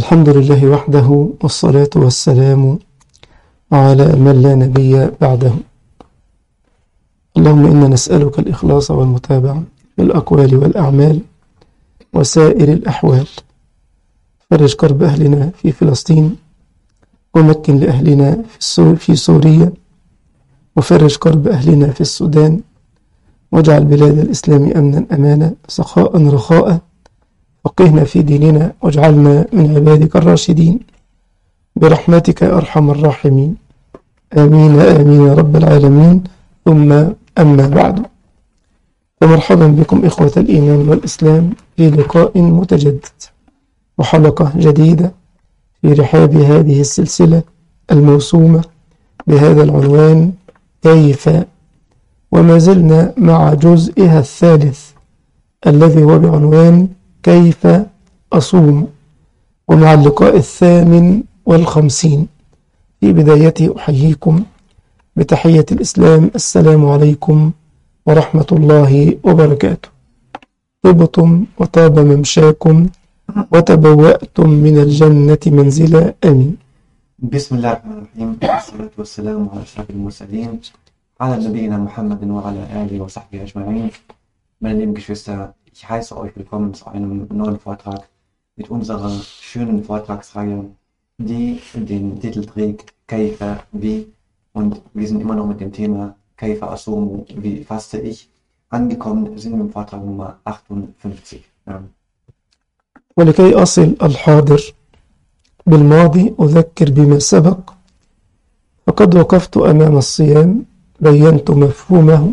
الحمد لله وحده والصلاة والسلام على من لا نبي بعده اللهم إنا نسألك الإخلاص والمتابعة في الأقوال والأعمال وسائر الأحوال فرج كرب أهلنا في فلسطين ومكن لأهلنا في سوريا وفرج كرب أهلنا في السودان واجعل بلاد الإسلام أمنا أمانا سخاء رخاء فقهنا في ديننا واجعلنا من عبادك الراشدين برحمتك يا أرحم الراحمين آمين آمين يا رب العالمين ثم أما بعد فمرحبا بكم إخوة الإيمان والإسلام في لقاء متجدد وحلقة جديدة في رحاب هذه السلسلة الموسومة بهذا العنوان كيف وما زلنا مع جزئها الثالث الذي هو بعنوان كيف أصوم ومع اللقاء الثامن والخمسين في بدايته أحييكم بتحية الإسلام السلام عليكم ورحمة الله وبركاته طبتم وطاب ممشاكم وتبوأتم من الجنة منزلا آمين بسم الله الرحمن الرحيم والصلاة والسلام على أشرف المرسلين على نبينا Muhammad وعلى آله وصحبه أجمعين Meine lieben Geschwister, ich heiße euch willkommen zu einem neuen Vortrag mit unserer schönen Vortragsreihe, die den Titel trägt Kaifa wie und wir sind immer noch mit dem Thema Kaifa Asumu, wie faste ich. Angekommen sind wir im Vortrag Nummer 58. Ja. ولكي أصل الحاضر بالماضي أذكر بما سبق فقد وقفت أمام الصيام بينت مفهومه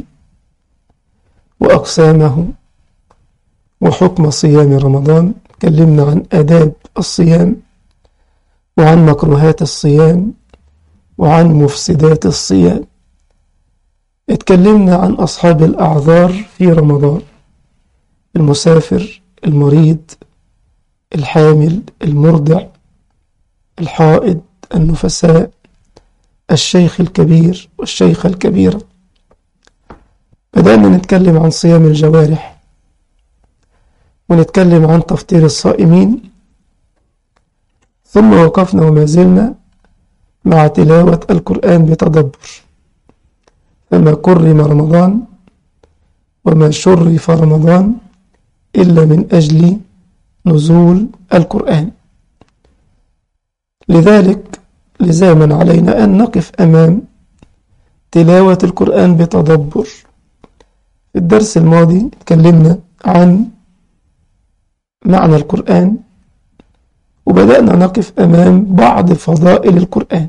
وأقسامه وحكم صيام رمضان تكلمنا عن آداب الصيام وعن مكروهات الصيام وعن مفسدات الصيام اتكلمنا عن أصحاب الأعذار في رمضان المسافر المريض الحامل المرضع الحائض النفساء الشيخ الكبير والشيخة الكبيرة بدأنا نتكلم عن صيام الجوارح ونتكلم عن تفطير الصائمين ثم وقفنا وما زلنا مع تلاوة القرآن بتدبر فما كرم رمضان وما شرف رمضان إلا من أجل نزول القرآن لذلك لزاما علينا أن نقف أمام تلاوة القرآن بتدبر في الدرس الماضي تكلمنا عن معنى القرآن وبدأنا نقف أمام بعض فضائل القرآن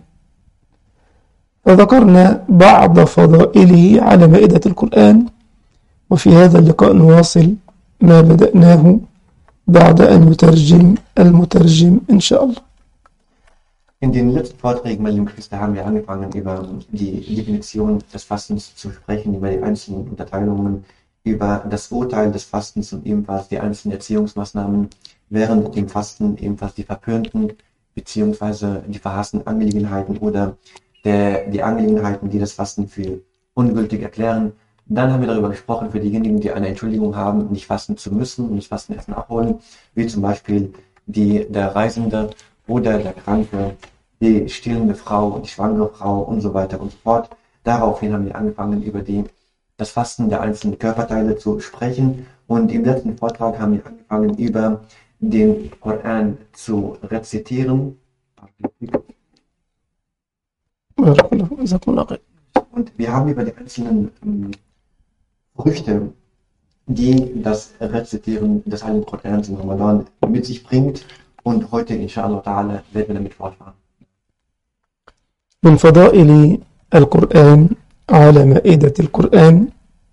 فذكرنا بعض فضائله على مائدة القرآن وفي هذا اللقاء نواصل ما بدأناه بعد أن يترجم المترجم إن شاء الله In den letzten Vorträgen, meine lieben Geschwister, haben wir angefangen, über die Definition des Fastens zu sprechen, über die einzelnen Unterteilungen, über das Urteil des Fastens und ebenfalls die einzelnen Erziehungsmaßnahmen während dem Fasten, ebenfalls die verpönten beziehungsweise die verhassten Angelegenheiten oder der, die Angelegenheiten, die das Fasten für ungültig erklären. Dann haben wir darüber gesprochen, für diejenigen, die eine Entschuldigung haben, nicht fasten zu müssen und das Fasten erst nachholen, wie zum Beispiel die, der Reisende oder der Kranke, die stillende Frau, die schwangere Frau und so weiter und so fort. Daraufhin haben wir angefangen, über die, das Fasten der einzelnen Körperteile zu sprechen. Und im letzten Vortrag haben wir angefangen, über den Koran zu rezitieren. Und wir haben über die einzelnen ähm, Früchte, die das Rezitieren des Heiligen Korans im Ramadan mit sich bringt. Und heute, inshallah ta'ala, werden wir damit fortfahren. من فضائل القرآن على مائدة القرآن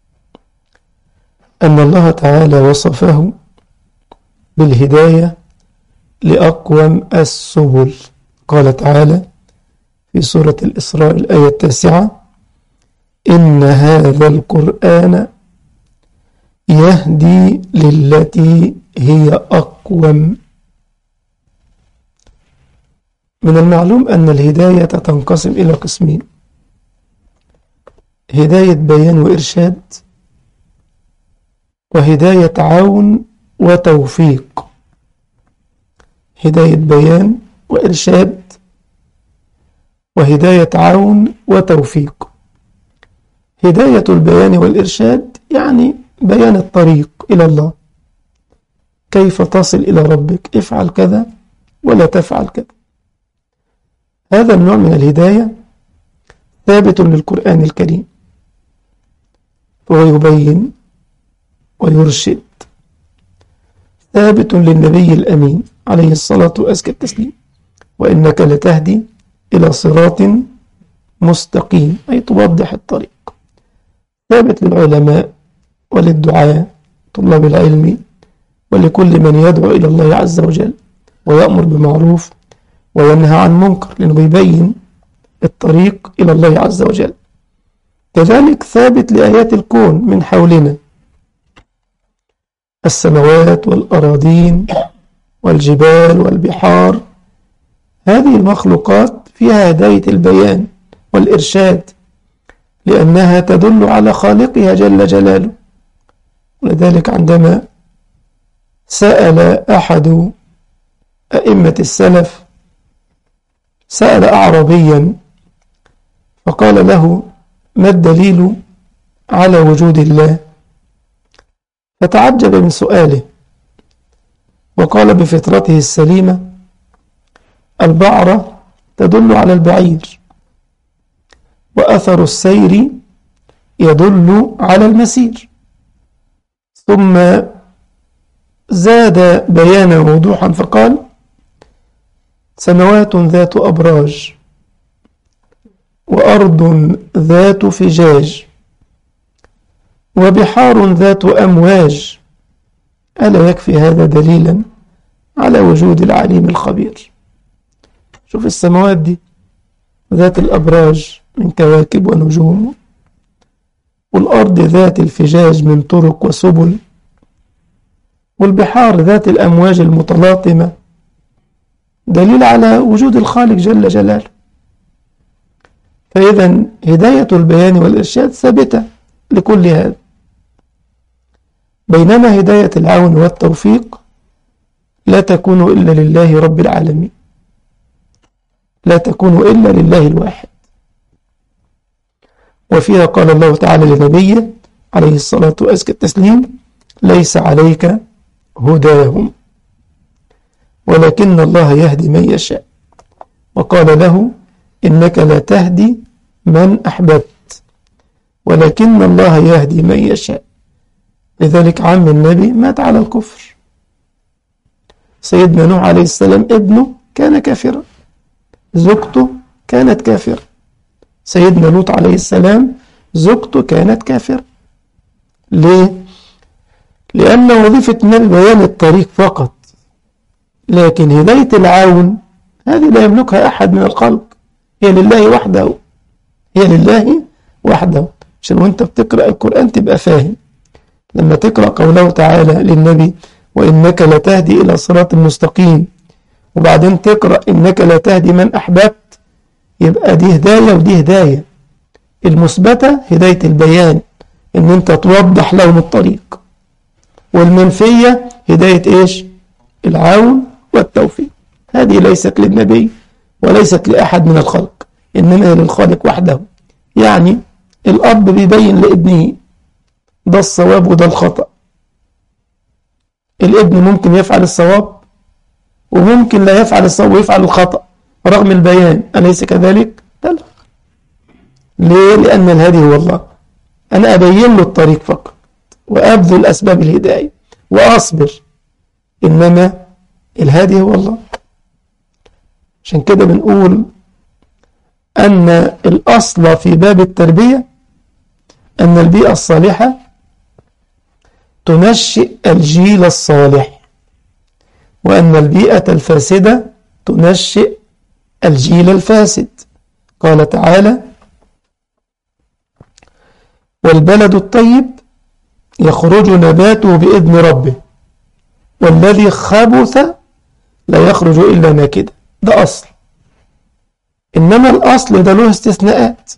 أن الله تعالى وصفه بالهداية لأقوم السبل قال تعالى في سورة الإسراء الآية التاسعة إن هذا القرآن يهدي للتي هي أقوم من المعلوم أن الهداية تنقسم إلى قسمين هداية بيان وإرشاد وهداية عون وتوفيق هداية بيان وإرشاد وهداية عون وتوفيق هداية البيان والإرشاد يعني بيان الطريق إلى الله كيف تصل إلى ربك افعل كذا ولا تفعل كذا هذا النوع من الهداية ثابت للقرآن الكريم وهو يبين ويرشد ثابت للنبي الأمين عليه الصلاة وأزكى التسليم وإنك لتهدي إلى صراط مستقيم أي توضح الطريق ثابت للعلماء وللدعاء طلاب العلم ولكل من يدعو إلى الله عز وجل ويأمر بمعروف وينهى عن منكر لأنه بيبين الطريق إلى الله عز وجل كذلك ثابت لآيات الكون من حولنا السماوات والأراضين والجبال والبحار هذه المخلوقات فيها هداية البيان والإرشاد لأنها تدل على خالقها جل جلاله ولذلك عندما سأل أحد أئمة السلف سأل أعرابيا فقال له ما الدليل على وجود الله فتعجب من سؤاله وقال بفطرته السليمة البعرة تدل على البعير وأثر السير يدل على المسير ثم زاد بيانا ووضوحا فقال سماوات ذات أبراج وأرض ذات فجاج وبحار ذات أمواج ألا يكفي هذا دليلا على وجود العليم الخبير شوف السماوات دي ذات الأبراج من كواكب ونجوم والأرض ذات الفجاج من طرق وسبل والبحار ذات الأمواج المتلاطمة دليل على وجود الخالق جل جلاله فإذا هداية البيان والإرشاد ثابتة لكل هذا بينما هداية العون والتوفيق لا تكون إلا لله رب العالمين لا تكون إلا لله الواحد وفيها قال الله تعالى لنبيه عليه الصلاة وأزكى التسليم ليس عليك هداهم ولكن الله يهدي من يشاء وقال له إنك لا تهدي من أحببت ولكن الله يهدي من يشاء لذلك عم النبي مات على الكفر سيدنا نوح عليه السلام ابنه كان كافرا زوجته كانت كافرة سيدنا لوط عليه السلام زوجته كانت كافرة ليه؟ لأن وظيفة النبي بيان الطريق فقط لكن هداية العون هذه لا يملكها أحد من الخلق هي لله وحده هي لله وحده عشان وانت بتقرأ القرآن تبقى فاهم لما تقرأ قوله تعالى للنبي وإنك لتهدي إلى صراط مستقيم وبعدين تقرأ إنك لا تهدي من أحببت يبقى دي هداية ودي هداية المثبتة هداية البيان إن أنت توضح لهم الطريق والمنفية هداية إيش العون والتوفيق هذه ليست للنبي وليست لأحد من الخلق إنما هي للخالق وحده يعني الأب بيبين لابنه ده الصواب وده الخطأ الابن ممكن يفعل الصواب وممكن لا يفعل الصواب ويفعل الخطأ رغم البيان أليس كذلك؟ لا لا ليه؟ لأن الهادي هو الله أنا أبين له الطريق فقط وأبذل أسباب الهداية وأصبر إنما الهادي هو الله عشان كده بنقول أن الأصل في باب التربية أن البيئة الصالحة تنشئ الجيل الصالح وأن البيئة الفاسدة تنشئ الجيل الفاسد قال تعالى والبلد الطيب يخرج نباته بإذن ربه والذي خبث لا يخرج إلا ناكدا ده أصل إنما الأصل ده له استثناءات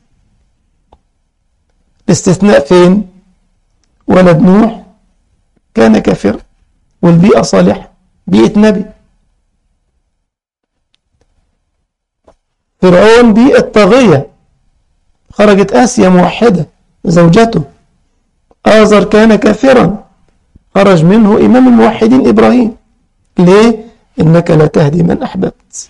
الاستثناء فين ولد نوح كان كافرا والبيئة صالحة بيئة نبي فرعون دي الطاغية خرجت آسيا موحدة زوجته آزر كان كافرا خرج منه إمام الموحدين إبراهيم ليه؟ إنك لا تهدي من أحببت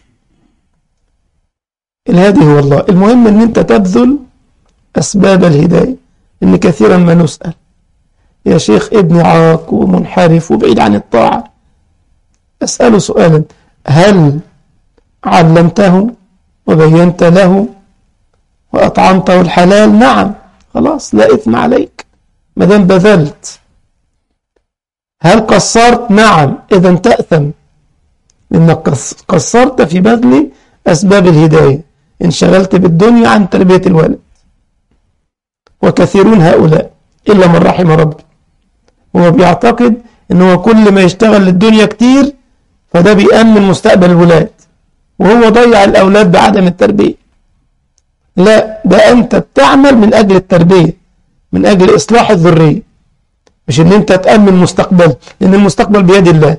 الهادي هو الله المهم أن أنت تبذل أسباب الهداية إن كثيرا ما نسأل يا شيخ ابني عاق ومنحرف وبعيد عن الطاعة أسأله سؤالا هل علمته وبينت له وأطعمته الحلال نعم خلاص لا إثم عليك ما دام بذلت هل قصرت نعم إذا تأثم إنك قصرت في بذل أسباب الهداية انشغلت بالدنيا عن تربية الولد وكثيرون هؤلاء إلا من رحم ربي هو بيعتقد إن هو كل ما يشتغل للدنيا كتير فده بيأمن مستقبل الولاد وهو ضيع الأولاد بعدم التربية لا ده أنت بتعمل من أجل التربية من أجل إصلاح الذرية مش إن أنت تأمن مستقبل لأن المستقبل بيد الله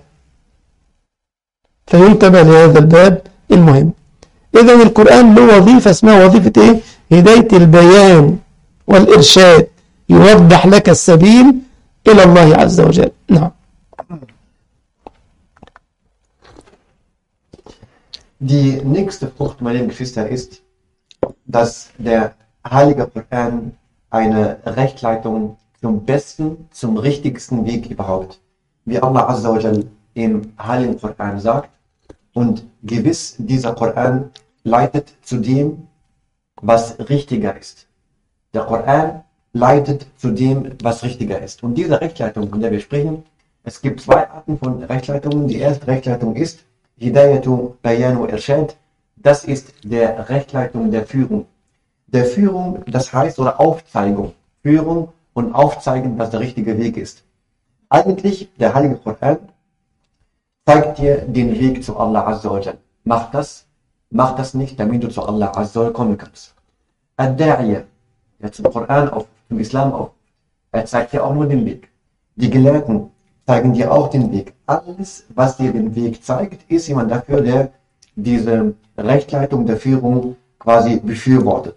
فينتبه لهذا الباب المهم إذا القرآن له وظيفة اسمها وظيفة إيه؟ هداية البيان والإرشاد يوضح لك السبيل إلى الله عز وجل نعم Die nächste Frucht, meine lieben Geschwister, ist, dass der Heilige Koran eine Rechtleitung zum besten, zum richtigsten Weg überhaupt, wie Allah Azza wa Jal im Heiligen Koran sagt. Und gewiss, dieser Koran leitet zu dem, was richtiger ist. Der Koran leitet zu dem, was richtiger ist. Und diese Rechtleitung, von der wir sprechen, es gibt zwei Arten von Rechtleitungen. Die erste Rechtleitung ist Hidayatu Bayanu Irshad. Das ist der Rechtleitung der Führung. Der Führung, das heißt, oder Aufzeigung. Führung und Aufzeigen, was der richtige Weg ist. Eigentlich, der Heilige Koran zeigt dir den Weg zu Allah Azza wa Jal. Mach das, mach das nicht, damit du zu Allah Azza wa Jal kommen kannst. Ad-Da'iyah, der zum Koran auf, zum Islam auf, er zeigt dir auch nur den Weg. Die Gelehrten zeigen dir auch den Weg. Alles, was dir den Weg zeigt, ist jemand dafür, der diese Rechtleitung der Führung quasi befürwortet.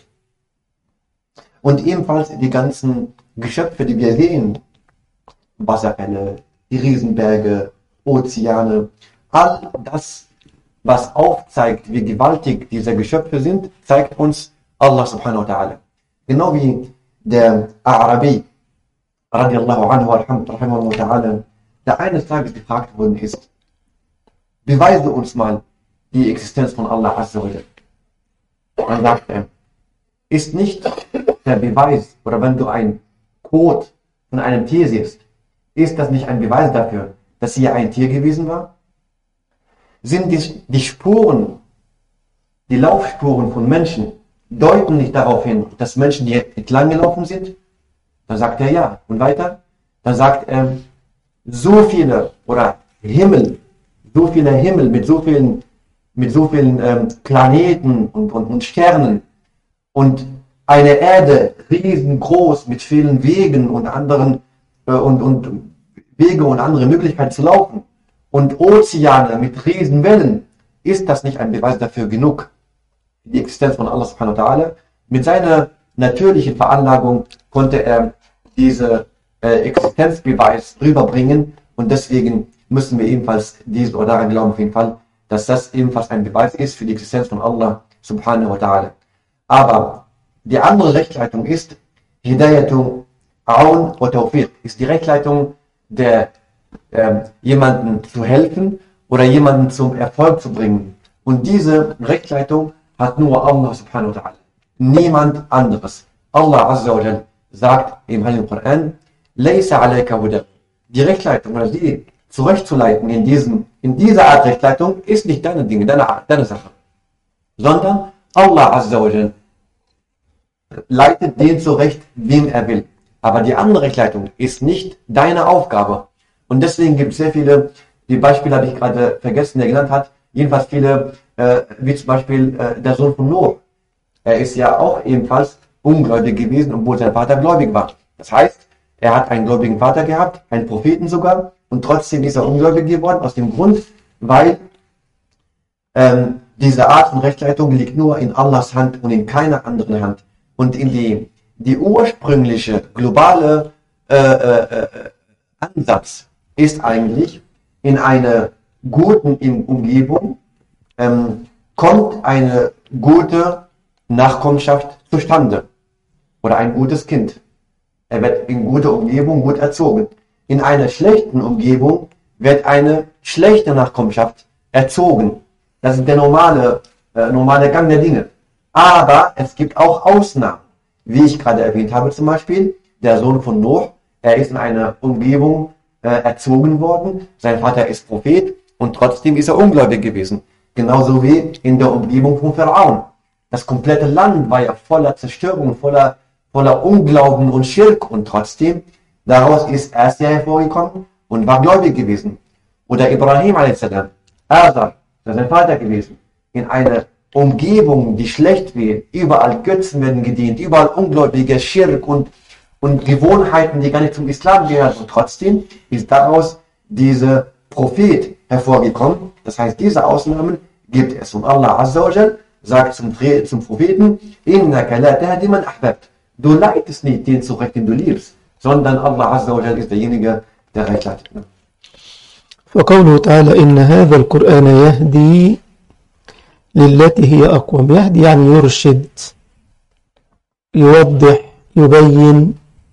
Und ebenfalls die ganzen Geschöpfe, die wir sehen, Wasserfälle, die Riesenberge, Ozeane, all das, was aufzeigt, wie gewaltig diese Geschöpfe sind, zeigt uns Allah subhanahu wa ta'ala. Genau wie der Arabi, radiallahu anhu, rahimahullah ta'ala, der eines Tages gefragt worden ist, beweise uns mal die Existenz von Allah Azza wa Jal. Dann sagt er, ist nicht der Beweis, oder wenn du ein Kot von einem Tier siehst, ist das nicht ein Beweis dafür, dass hier ein Tier gewesen war? Sind die, die Spuren, die Laufspuren von Menschen, deuten nicht darauf hin, dass Menschen hier entlang gelaufen sind? Dann sagt er ja. Und weiter? Dann sagt er, so viele, oder Himmel, so viele Himmel mit so vielen, mit so vielen ähm, Planeten und, und, und Sternen und eine Erde riesengroß mit vielen Wegen und anderen äh, und, und Wege und andere Möglichkeiten zu laufen und Ozeane mit riesen Wellen, ist das nicht ein Beweis dafür genug? Die Existenz von Allah subhanahu wa ta'ala. Mit seiner natürlichen Veranlagung konnte er diese äh, Existenzbeweis rüberbringen und deswegen müssen wir ebenfalls dies oder daran glauben auf jeden Fall, dass das ebenfalls ein Beweis ist für die Existenz von Allah subhanahu wa ta'ala. Aber die andere Rechtleitung ist Hidayatu Aun wa Tawfiq, ist die Rechtleitung der äh, jemanden zu helfen oder jemanden zum Erfolg zu bringen. Und diese Rechtleitung hat nur Allah subhanahu wa ta'ala. Niemand anderes. Allah azza wa jal sagt im Heiligen Koran, Laysa alayka huda. Die Rechtleitung oder die zurechtzuleiten in, diesem, in dieser Art Rechtleitung ist nicht deine Dinge, deine, deine Sache. Sondern Allah azza wa jal leitet den zurecht, wem er will. Aber die andere Rechtleitung ist nicht deine Aufgabe. Und deswegen gibt es sehr viele, die Beispiele habe ich gerade vergessen, der genannt hat, jedenfalls viele, äh, wie zum Beispiel äh, der Sohn von Noah. Er ist ja auch ebenfalls ungläubig gewesen, obwohl sein Vater gläubig war. Das heißt, er hat einen gläubigen Vater gehabt, einen Propheten sogar, und trotzdem ist er ungläubig geworden, aus dem Grund, weil ähm, Diese Art von Rechtsleitung liegt nur in Allahs Hand und in keiner anderen Hand. Und in die, die ursprüngliche globale äh, äh, äh, Ansatz ist eigentlich in einer guten Umgebung ähm, kommt eine gute Nachkommenschaft zustande oder ein gutes Kind. Er wird in guter Umgebung gut erzogen. In einer schlechten Umgebung wird eine schlechte Nachkommenschaft erzogen. Das ist der normale, äh, normale Gang der Dinge. Aber es gibt auch Ausnahmen. Wie ich gerade erwähnt habe zum Beispiel, der Sohn von Noah, er ist in einer Umgebung äh, erzogen worden. Sein Vater ist Prophet und trotzdem ist er ungläubig gewesen. Genauso wie in der Umgebung von Pharaon. Das komplette Land war ja voller Zerstörung, voller, voller Unglauben und Schirk und trotzdem, daraus ist erst ja hervorgekommen und war gläubig gewesen. Oder Ibrahim a.s. Azar, das ist sein Vater gewesen, in einer Umgebung, die schlecht wird, überall Götzen werden gedient, überall Ungläubige, Schirk und, und Gewohnheiten, die gar nicht zum Islam gehören. Und trotzdem ist daraus dieser Prophet hervorgekommen. Das heißt, diese Ausnahmen gibt es. Und Allah Azza wa Jal sagt zum, zum Propheten, Innaka la tahdi man ahbabt. Du leitest nicht den zurecht, den du liebst, sondern Allah Azza wa Jal ist derjenige, der recht leitet. فقوله تعالى إن هذا القرآن يهدي للتي هي أقوم يهدي يعني يرشد يوضح يبين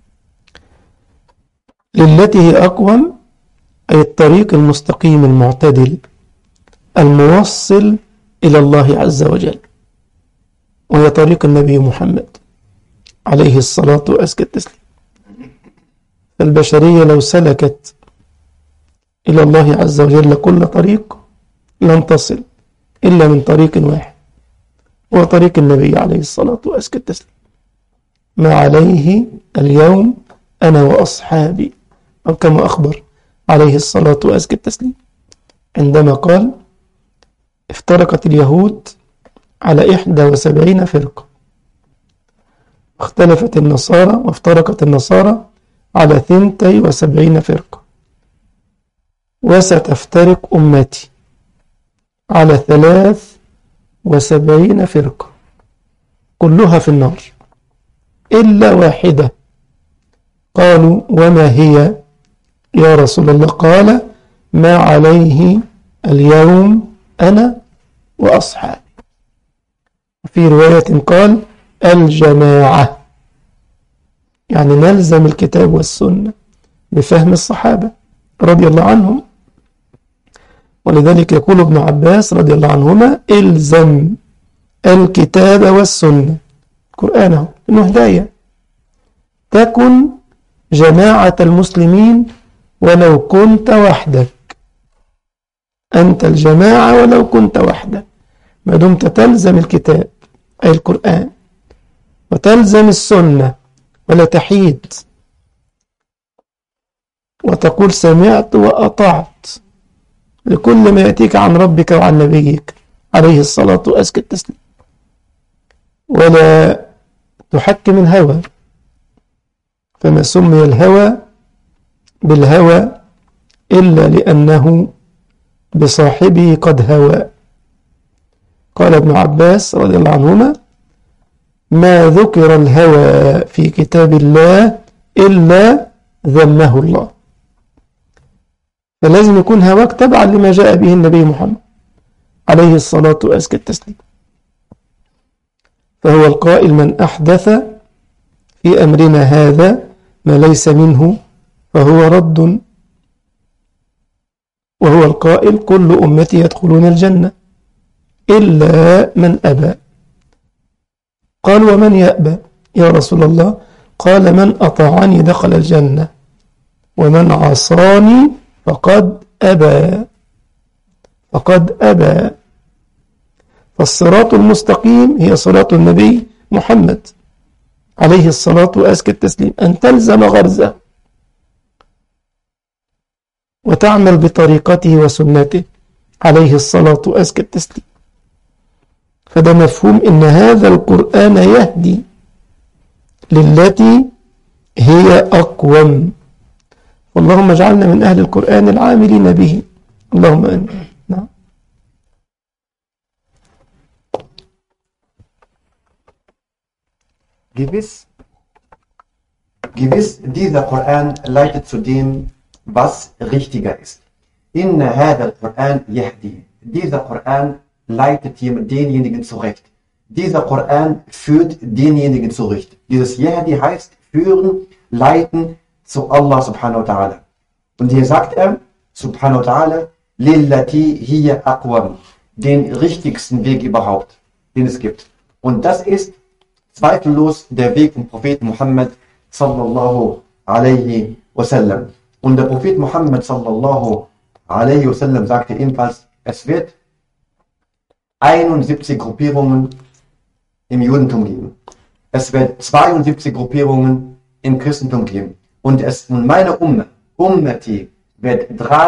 للتي هي أقوم أي الطريق المستقيم المعتدل الموصل إلى الله عز وجل وهي طريق النبي محمد عليه الصلاة وأزكى التسليم البشرية لو سلكت إلى الله عز وجل كل طريق لن تصل إلا من طريق واحد هو طريق النبي عليه الصلاة وأزكى التسليم ما عليه اليوم أنا وأصحابي أو كما أخبر عليه الصلاة وأزكى التسليم عندما قال افترقت اليهود على إحدى وسبعين فرقة اختلفت النصارى وافترقت النصارى على ثنتي وسبعين فرقة وستفترق أمتي على ثلاث وسبعين فرقة كلها في النار إلا واحدة قالوا وما هي يا رسول الله قال ما عليه اليوم أنا وأصحابي في رواية قال الجماعة يعني نلزم الكتاب والسنة بفهم الصحابة رضي الله عنهم ولذلك يقول ابن عباس رضي الله عنهما الزم الكتاب والسنة قرآنه إنه هداية تكن جماعة المسلمين ولو كنت وحدك أنت الجماعة ولو كنت وحدك ما دمت تلزم الكتاب أي القرآن وتلزم السنة ولا تحيد وتقول سمعت وأطعت لكل ما يأتيك عن ربك وعن نبيك عليه الصلاة وأزكى التسليم ولا تحكم الهوى فما سمي الهوى بالهوى إلا لأنه بصاحبه قد هوى قال ابن عباس رضي الله عنهما ما ذكر الهوى في كتاب الله إلا ذمه الله فلازم يكون هواك تبعا لما جاء به النبي محمد عليه الصلاة وأزكى التسليم فهو القائل من أحدث في أمرنا هذا ما ليس منه فهو رد وهو القائل كل أمتي يدخلون الجنة إلا من أبى قال ومن يأبى يا رسول الله قال من أطاعني دخل الجنة ومن عصاني فقد أبى فقد أبى فالصراط المستقيم هي صراط النبي محمد عليه الصلاة وأزكى التسليم أن تلزم غرزه وتعمل بطريقته وسنته عليه الصلاة وأزكى التسليم فده مفهوم إن هذا القرآن يهدي للتي هي أقوم اللهم اجعلنا من أهل القرآن العاملين به اللهم أمين نعم Gewiss, gewiss, dieser Koran leitet zu dem, was richtiger ist. Inna hada al-Quran yahdi. Dieser Koran leitet jem- denjenigen zurecht. Dieser Koran führt denjenigen zurecht. Dieses Yahdi heißt führen, leiten zu Allah subhanahu wa ta'ala. Und hier sagt er, subhanahu wa ta'ala, lillati hiya aqwam, den richtigsten Weg überhaupt, den es gibt. Und das ist zweifellos der Weg vom Propheten Muhammad sallallahu alaihi wasallam. Und der Prophet Muhammad sallallahu alaihi wasallam sagte ebenfalls, es wird 71 Gruppierungen im Judentum geben. Es wird 72 Gruppierungen im Christentum geben. Und es und meine Umme, Ummati, wird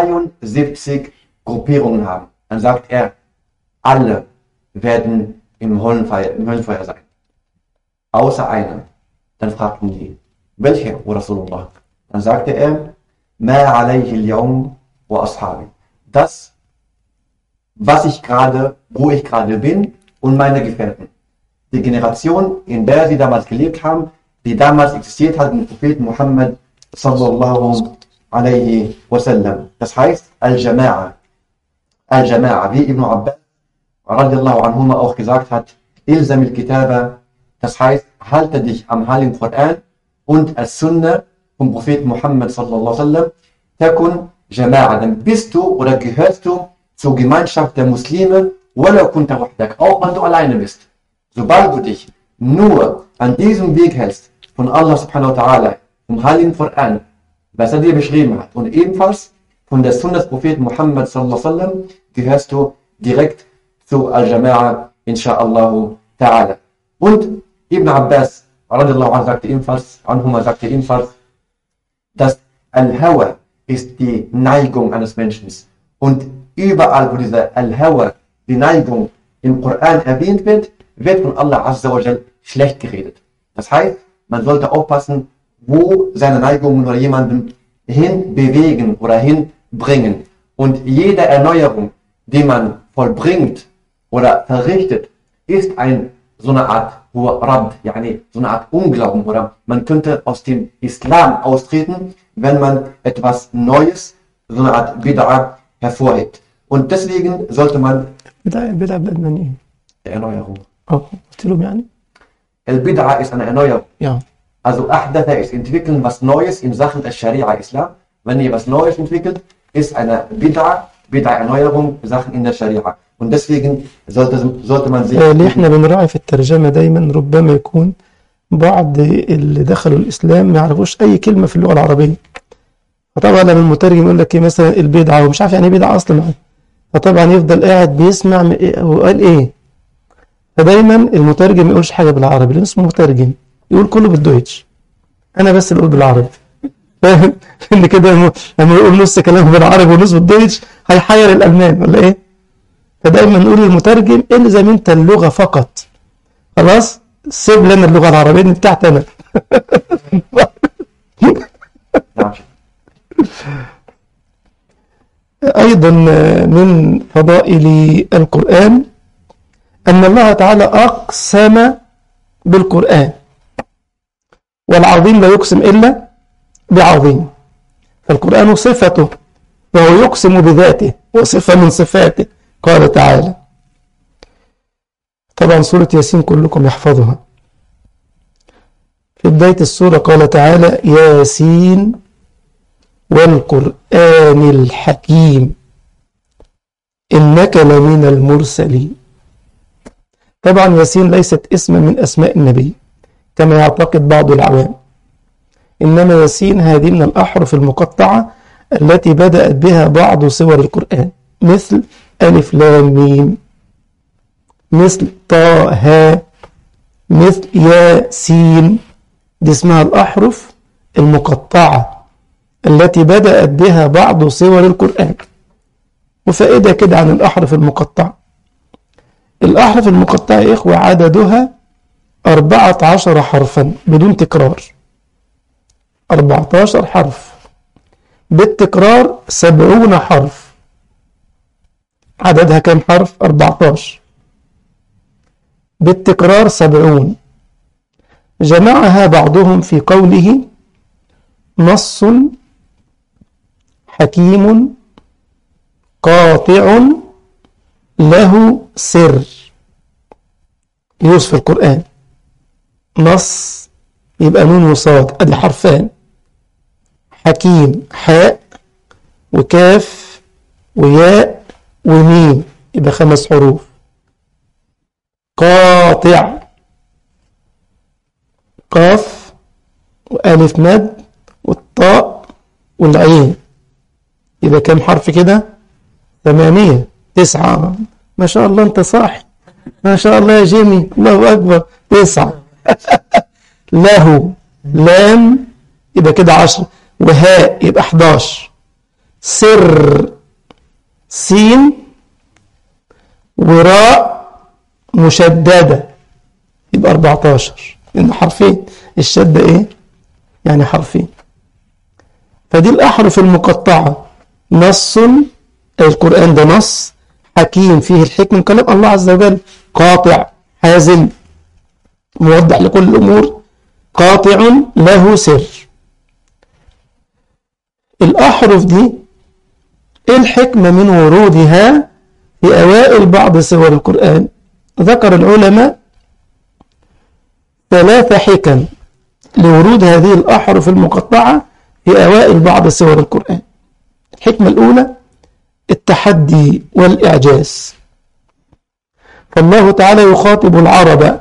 73 Gruppierungen haben. Dann sagt er, alle werden im Höllenfeuer, im Höllenfeuer sein. Außer einer. Dann fragten die, welche, O Rasulullah? Dann sagte er, Ma alayhi al-yawm wa ashabi. Das, was ich gerade, wo ich gerade bin und meine Gefährten. Die Generation, in der sie damals gelebt haben, die damals existiert hat mit Propheten Muhammad sallallahu alaihi wasallam. Das heißt Al-Jama'a. Al-Jama'a, wie Ibn Abbas radiallahu anhuma auch gesagt hat, Ilzam al-Kitaba, das heißt, halte dich am Heiligen Koran und als Sunna vom Propheten Muhammad sallallahu alaihi wasallam, takun Jama'a, dann bist du oder gehörst du zur Gemeinschaft der Muslime, wala kunta wahdak, auch wenn du alleine bist. Sobald du dich nur an diesem Weg hältst, von Allah subhanahu wa ta'ala, vom Heiligen Koran, was er dir beschrieben hat, und ebenfalls von der Sunna des Propheten Muhammad sallallahu alaihi wasallam, gehörst du direkt zu Al-Jama'a, insha'Allah ta'ala. Und Ibn Abbas, radiallahu anhu, sagte ebenfalls, Anhuma sagte ebenfalls, dass Al-Hawa ist die Neigung eines Menschen. Und überall, wo diese Al-Hawa, die Neigung im Koran erwähnt wird, wird von Allah Azza wa Jal schlecht geredet. Das heißt, man sollte aufpassen, wo seine Neigungen oder jemanden hinbewegen oder hinbringen. Und jede Erneuerung, die man vollbringt oder verrichtet, ist ein so eine Art Rab, yani so eine Art Unglauben oder man könnte aus dem Islam austreten, wenn man etwas Neues, so eine Art Bid'a hervorhebt. Und deswegen sollte man بدأ بدأ بدنا ايه؟ Erneuerung. اه قلت لهم يعني؟ El-Bid'a ist eine Erneuerung. Ja. Also Ahdatha ist entwickeln was Neues in Sachen des Scharia Islam. Wenn ihr was Neues entwickelt, ist eine Bid'a, Bid'a Erneuerung Sachen in der Scharia. Und deswegen sollte, sollte man sich آه، ليه احنا بنراعي في الترجمة دايما ربما يكون بعض اللي دخلوا الإسلام ما يعرفوش أي كلمة في اللغة العربية فطبعا لما المترجم يقول لك ايه مثلا البدعة ومش عارف يعني ايه بدعة أصلا فطبعا يفضل قاعد بيسمع م- إيه- هو قال ايه فدايما المترجم ما يقولش حاجة بالعربي لأنه اسمه مترجم يقول كله بالدويتش أنا بس اللي أقول بالعربي فاهم ان كده لما لما يقول نص كلامه بالعربي ونص بالدويتش هيحير الألمان ولا ايه فدايما نقول للمترجم الزم انت اللغة فقط خلاص سيب لنا اللغة العربية دي بتاعتي انا نعم. أيضا من فضائل القرآن أن الله تعالى أقسم بالقرآن والعظيم لا يقسم إلا بعظيم فالقرآن صفته وهو يقسم بذاته وصفة من صفاته قال تعالى طبعا سورة ياسين كلكم يحفظها في بداية السورة قال تعالى ياسين والقرآن الحكيم إنك لمن المرسلين طبعا ياسين ليست اسما من أسماء النبي كما يعتقد بعض العوام إنما ياسين هذه من الأحرف المقطعة التي بدأت بها بعض سور القرآن مثل ألف لام ميم مثل طه مثل ياسين دي اسمها الأحرف المقطعة التي بدأت بها بعض سور القرآن وفائدة كده عن الأحرف المقطعة الأحرف المقطعة يا إخوة عددها أربعة عشر حرفا بدون تكرار أربعة عشر حرف بالتكرار سبعون حرف عددها كم حرف؟ أربعة عشر بالتكرار سبعون جمعها بعضهم في قوله نص حكيم قاطع له سر يوصف القرآن نص يبقى نون وصاد ادي حرفان حكيم حاء وكاف وياء وميم يبقى خمس حروف قاطع قاف وألف مد والطاء والعين يبقى كم حرف كده ثمانية تسعة ما شاء الله انت صاحي ما شاء الله يا جيمي الله أكبر تسعة له لام يبقى كده عشر وهاء يبقى 11 سر سين وراء مشددة يبقى 14 لأن حرفين الشدة إيه؟ يعني حرفين فدي الأحرف المقطعة نص القرآن ده نص حكيم فيه الحكم كلام الله عز وجل قاطع حازم موضح لكل الأمور قاطع له سر الأحرف دي إيه الحكمة من ورودها في أوائل بعض سور القرآن ذكر العلماء ثلاث حكم لورود هذه الأحرف المقطعة في أوائل بعض سور القرآن الحكمة الأولى التحدي والإعجاز فالله تعالى يخاطب العرب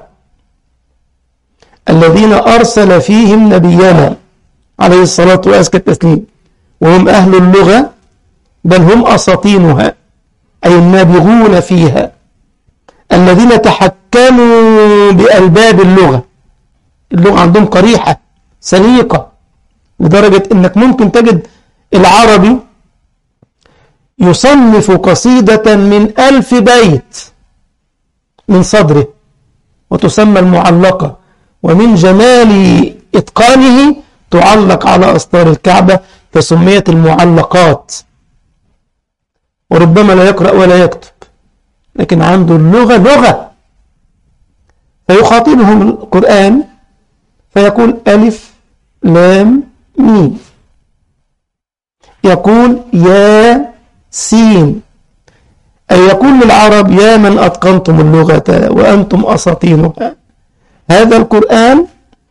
الذين أرسل فيهم نبينا عليه الصلاة وأزكى التسليم وهم أهل اللغة بل هم أساطينها أي النابغون فيها الذين تحكموا بألباب اللغة اللغة عندهم قريحة سليقة لدرجة أنك ممكن تجد العربي يصنف قصيدة من ألف بيت من صدره وتسمى المعلقة ومن جمال إتقانه تعلق على أسطار الكعبة فسميت المعلقات وربما لا يقرأ ولا يكتب لكن عنده اللغة لغة فيخاطبهم القرآن فيقول ألف لام ميم يقول يا سين أي يقول للعرب يا من أتقنتم اللغة وأنتم أساطينها هذا القرآن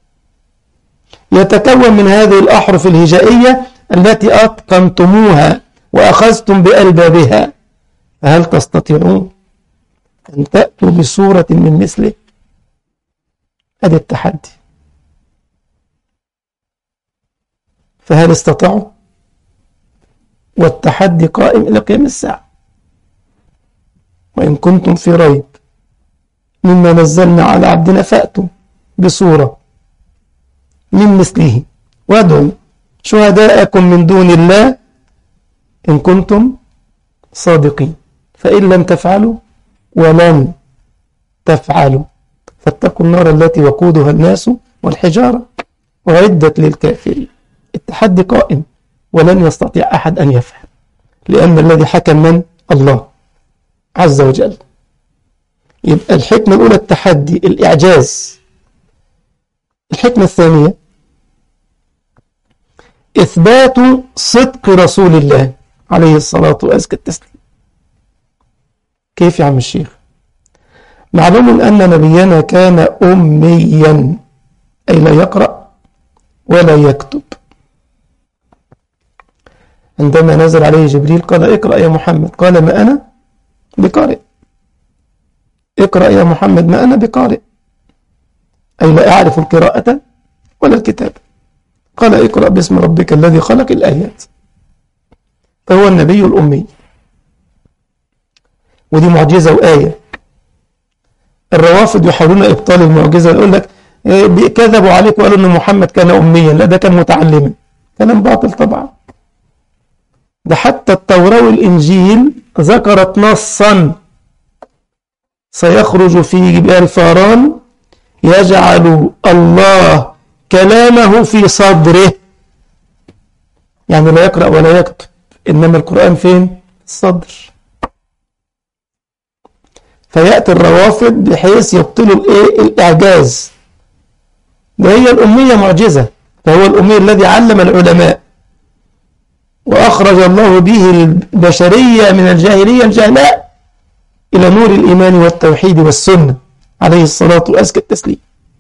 يتكون من هذه الأحرف الهجائية التي أتقنتموها وأخذتم بألبابها فهل تستطيعون أن تأتوا بصورة من مثله هذا التحدي فهل استطاعوا والتحدي قائم إلى قيام الساعة وإن كنتم في ريب مما نزلنا على عبدنا فأتوا بصورة من مثله وادعوا شهداءكم من دون الله إن كنتم صادقين فإن لم تفعلوا ولن تفعلوا فاتقوا النار التي وقودها الناس والحجارة وعدت للكافرين التحدي قائم ولن يستطيع أحد أن يفعل لأن الذي حكم من الله عز وجل يبقى الحكمة الأولى التحدي الإعجاز الحكمة الثانية إثبات صدق رسول الله عليه الصلاة وأزكى التسليم كيف يا عم الشيخ معلوم أن نبينا كان أميا أي لا يقرأ ولا يكتب عندما نزل عليه جبريل قال اقرأ يا محمد قال ما أنا بقارئ اقرأ يا محمد ما أنا بقارئ أي لا أعرف القراءة ولا الكتاب قال اقرأ باسم ربك الذي خلق الآيات فهو النبي الأمي ودي معجزة وآية الروافض يحاولون إبطال المعجزة يقول لك كذبوا عليك وقالوا أن محمد كان أميا لا ده كان متعلما كلام باطل طبعا ده حتى التوراة والإنجيل ذكرت نصا سيخرج في جبال فاران يجعل الله كلامه في صدره يعني لا يقرأ ولا يكتب إنما القرآن فين؟ في الصدر فيأتي الروافض بحيث يبطلوا الإيه؟ الإعجاز ده هي الأمية معجزة فهو الأمي الذي علم العلماء وأخرج الله به البشرية من الجاهلية الجهلاء إلى نور الإيمان والتوحيد والسنة عليه الصلاة وأزكى التسليم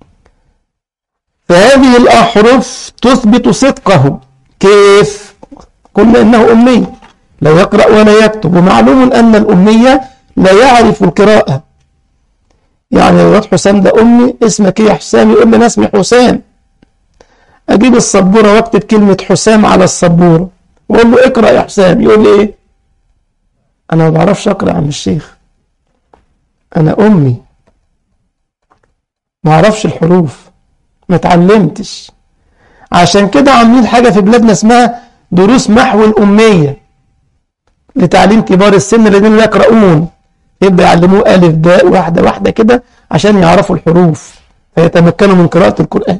فهذه الأحرف تثبت صدقه كيف؟ قلنا إنه أمي لا يقرأ ولا يكتب ومعلوم أن الأمية لا يعرف القراءة يعني لو رحت حسام ده أمي اسمك إيه يا حسام يقول لي أنا اسمي حسام أجيب السبورة وأكتب كلمة حسام على السبورة وأقول له اقرأ يا حسام يقول لي إيه أنا ما بعرفش أقرأ يا عم الشيخ أنا أمي ما أعرفش الحروف ما اتعلمتش عشان كده عاملين حاجة في بلادنا اسمها دروس محو الأمية لتعليم كبار السن الذين لا يقرؤون يبدأ يعلموه ألف باء واحدة واحدة كده عشان يعرفوا الحروف فيتمكنوا من قراءة القرآن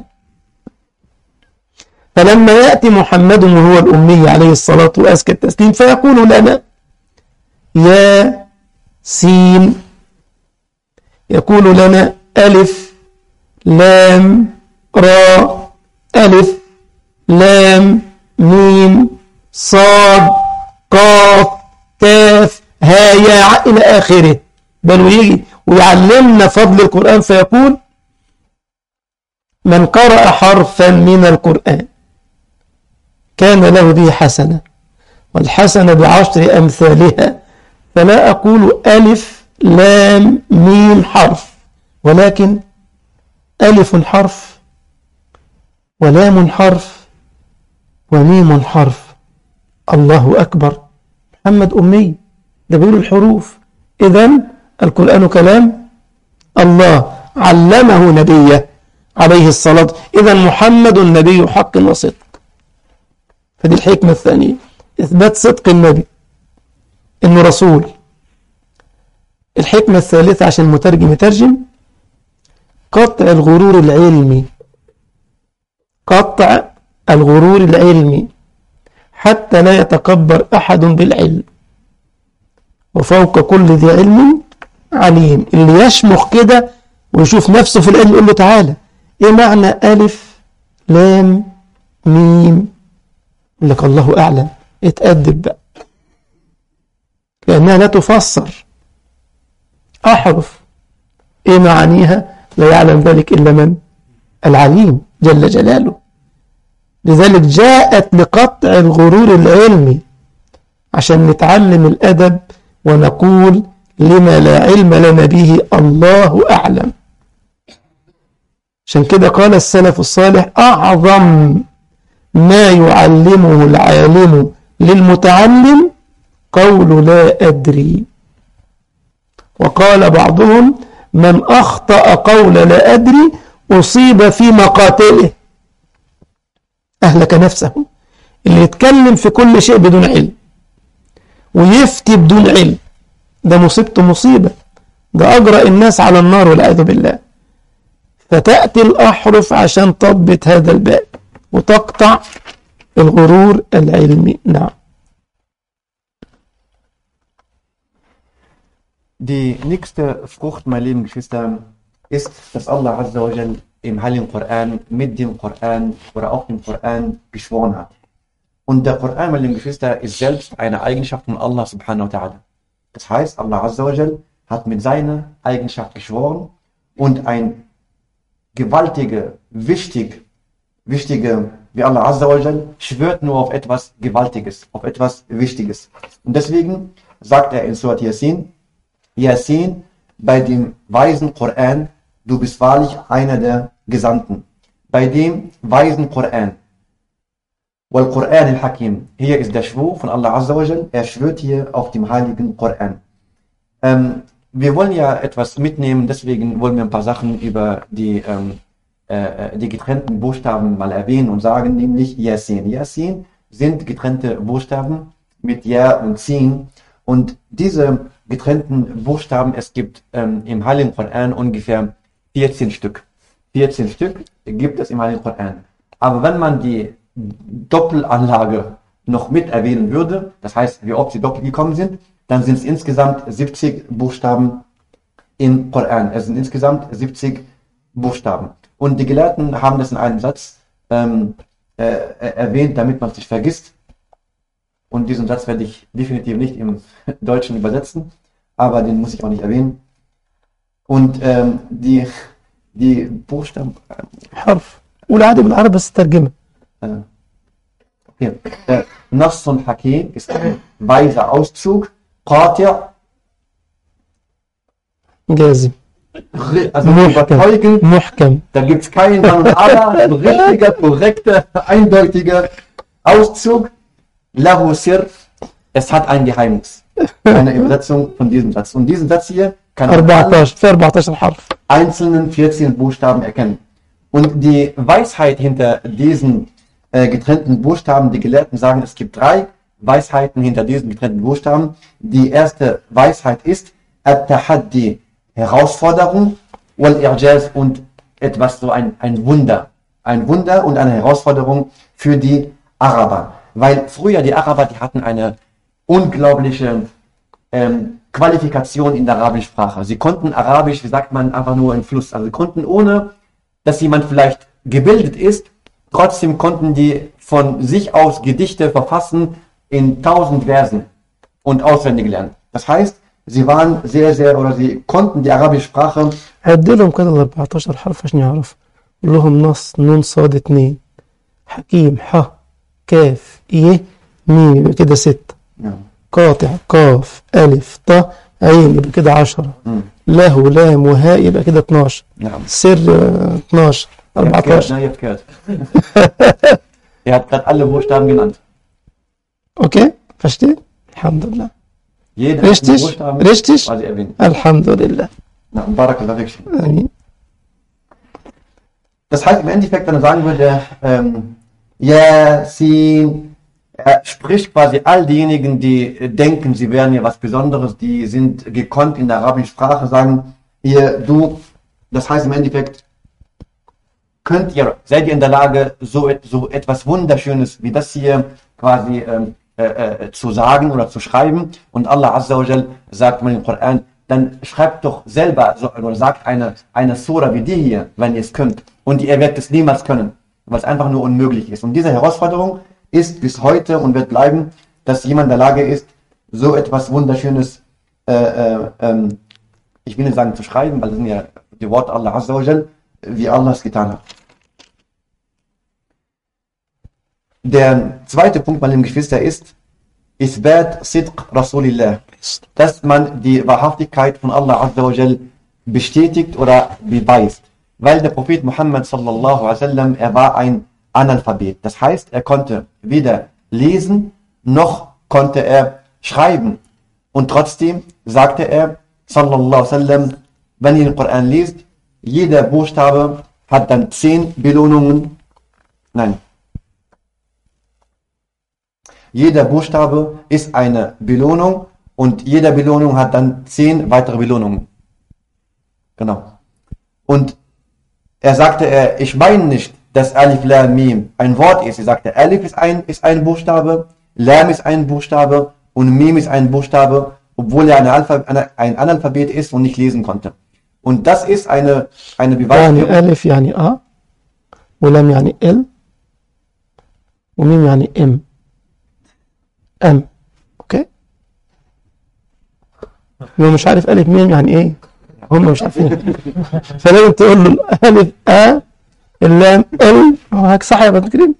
فلما يأتي محمد وهو الأمي عليه الصلاة وأزكى التسليم فيقول لنا يا سين يقول لنا ألف لام را ألف لام ميم صاد قاف كاف ها يا ع- إلى آخره بل ويجي ويعلمنا فضل القرآن فيقول من قرأ حرفا من القرآن كان له به حسنة والحسنة بعشر أمثالها فلا أقول ألف لام ميم حرف ولكن ألف حرف ولام حرف وميم حرف الله أكبر محمد أمي ده بيقول الحروف إذا القرآن كلام الله علمه نبيه عليه الصلاة إذا محمد نبي حق وصدق فدي الحكمة الثانية إثبات صدق النبي إنه رسول الحكمة الثالثة عشان المترجم يترجم قطع الغرور العلمي قطع الغرور العلمي حتى لا يتكبر أحد بالعلم وفوق كل ذي علم عليم اللي يشمخ كده ويشوف نفسه في العلم يقول له تعالى ايه معنى ألف لام ميم يقول لك الله أعلم اتأدب بقى لأنها لا تفسر أحرف ايه معانيها لا يعلم ذلك إلا من العليم جل جلاله لذلك جاءت لقطع الغرور العلمي عشان نتعلم الأدب ونقول لما لا علم لنا به الله أعلم عشان كده قال السلف الصالح أعظم ما يعلمه العالم للمتعلم قول لا أدري وقال بعضهم من أخطأ قول لا أدري أصيب في مقاتله أهلك نفسه اللي يتكلم في كل شيء بدون علم ويفتي بدون علم ده مصيبته مصيبة ده أجرأ الناس على النار والعياذ بالله فتأتي الأحرف عشان تضبط هذا الباب وتقطع الغرور العلمي نعم Die nächste Frucht, meine lieben Geschwister, ist, dass Allah Azza wa Jal im Heiligen Koran mit dem Koran oder auch dem Koran geschworen hat. Und der Koran, meine lieben Geschwister, ist selbst eine Eigenschaft von Allah subhanahu wa ta'ala. Das heißt, Allah Azza wa Jal hat mit seiner Eigenschaft geschworen und ein gewaltige, wichtig, wichtige, wie Allah Azza wa Jal, schwört nur auf etwas Gewaltiges, auf etwas Wichtiges. Und deswegen sagt er in Surat Yasin, Yasin, bei dem weisen Koran, du bist wahrlich einer der Gesandten. Bei dem weisen Koran. Wal Quran al-Hakim. Hier ist der Schwur von Allah Azza wa Jal. Er schwört hier auf dem heiligen Koran. Ähm, wir wollen ja etwas mitnehmen, deswegen wollen wir ein paar Sachen über die, ähm, äh, die getrennten Buchstaben mal erwähnen und sagen, nämlich Yasin. Yasin sind getrennte Buchstaben mit Ja und Sin. Und diese getrennten Buchstaben, es gibt ähm, im Heiligen Koran ungefähr 14 Stück. 14 Stück gibt es im Heiligen Koran. Aber wenn man die Doppelanlage noch mit erwähnen würde, das heißt, wie oft sie doppelt gekommen sind, dann sind es insgesamt 70 Buchstaben im Koran. Es sind insgesamt 70 Buchstaben. Und die Gelehrten haben das in einem Satz ähm, äh, erwähnt, damit man es nicht vergisst. Und diesen Satz werde ich definitiv nicht im Deutschen übersetzen, aber den muss ich auch nicht erwähnen. Und ähm, die, die Buchstaben. حرف قول عادي بالعربي بس ترجمة Äh, okay. Äh, Nassun Hakim ist ein weiser Auszug. Qati' جازم also محكم überzeugend. محكم Da gibt es keinen Dann und Aber. Ein richtiger, korrekter, eindeutiger Auszug. Lahu Sir. Es hat ein Geheimnis. Eine Übersetzung von diesem Satz. Und diesen Satz hier kann man alle 14 في 14 حرف einzelnen 14 Buchstaben erkennen. Und die Weisheit hinter diesen äh, getrennten Buchstaben, die Gelehrten sagen, es gibt drei Weisheiten hinter diesen getrennten Buchstaben. Die erste Weisheit ist At-Tahaddi, Herausforderung, Wal-I'jaz und etwas so ein, ein Wunder. Ein Wunder und eine Herausforderung für die Araber. Weil früher die Araber, die hatten eine unglaubliche ähm, Qualifikation in der arabischen Sprache. Sie konnten Arabisch, wie sagt man, einfach nur im Fluss. Also sie konnten ohne, dass jemand vielleicht gebildet ist, trotzdem konnten die von sich aus Gedichte verfassen in tausend Versen und auswendig lernen. Das heißt, sie waren sehr, sehr, oder sie konnten die arabische Sprache عد لهم كده ال 14 حرف عشان يعرف قول لهم نص نون صاد اتنين حكيم ح كاف ي ميم يبقى كده ستة ja, قاطع قاف ألف ط عين يبقى كده عشرة له لام وهاء يبقى كده 12 ja. سر آه، 12 Ihr habt gehört, 14 ne? Ihr habt gehört. er hat gerade alle Buchstaben genannt. اوكي versteht الحمد لله Jeden einzelnen richtig Buchstaben richtig quasi erwähnt. الحمد لله Na, Barakallah, wirklich. آمين Das heißt im Endeffekt, wenn er sagen würde, ähm, Yasin, er spricht quasi all diejenigen, die äh, denken, sie wären ja was Besonderes, die sind gekonnt in der arabischen Sprache, sagen, ihr, du, das heißt im Endeffekt, könnt ihr, seid ihr in der Lage, so, et- so etwas Wunderschönes wie das hier quasi ähm, äh, äh, zu sagen oder zu schreiben. Und Allah Azza wa Jal sagt mal im Koran, dann schreibt doch selber so, oder sagt eine, eine Sura wie die hier, wenn ihr es könnt. Und ihr werdet es niemals können, weil es einfach nur unmöglich ist. Und diese Herausforderung ist bis heute und wird bleiben, dass jemand in der Lage ist, so etwas Wunderschönes, äh, äh, ähm, ich will nicht sagen zu schreiben, weil das sind ja die Worte Allah Azza wa Jal, wie Allah es getan hat. Der zweite Punkt, meine lieben Geschwister, ist Isbat Sidq Rasulillah. Dass man die Wahrhaftigkeit von Allah Azza wa Jal bestätigt oder beweist. Weil der Prophet Muhammad sallallahu alaihi wasallam, er war ein Analphabet. Das heißt, er konnte weder lesen, noch konnte er schreiben. Und trotzdem sagte er, sallallahu alaihi wasallam, wenn ihr den Koran liest, jeder Buchstabe hat dann zehn Belohnungen. Nein, jeder Buchstabe ist eine Belohnung und jede Belohnung hat dann zehn weitere Belohnungen. Genau. Und er sagte, er, ich meine nicht, dass Alif Lam Mim ein Wort ist. Er sagte, Alif ist ein, ist ein Buchstabe, Lam ist ein Buchstabe und Mim ist ein Buchstabe, obwohl er ein, Alpha, eine- ein Analphabet ist und nicht lesen konnte. Und das ist eine, eine يعني Beweisführung. ألف يعني أ ولام يعني ال وميم يعني ام ام اوكي هو مش عارف ألف ميم يعني ايه هم مش عارفين فلازم تقول له الألف أ اللام ال هو هيك صح يا ابن كريم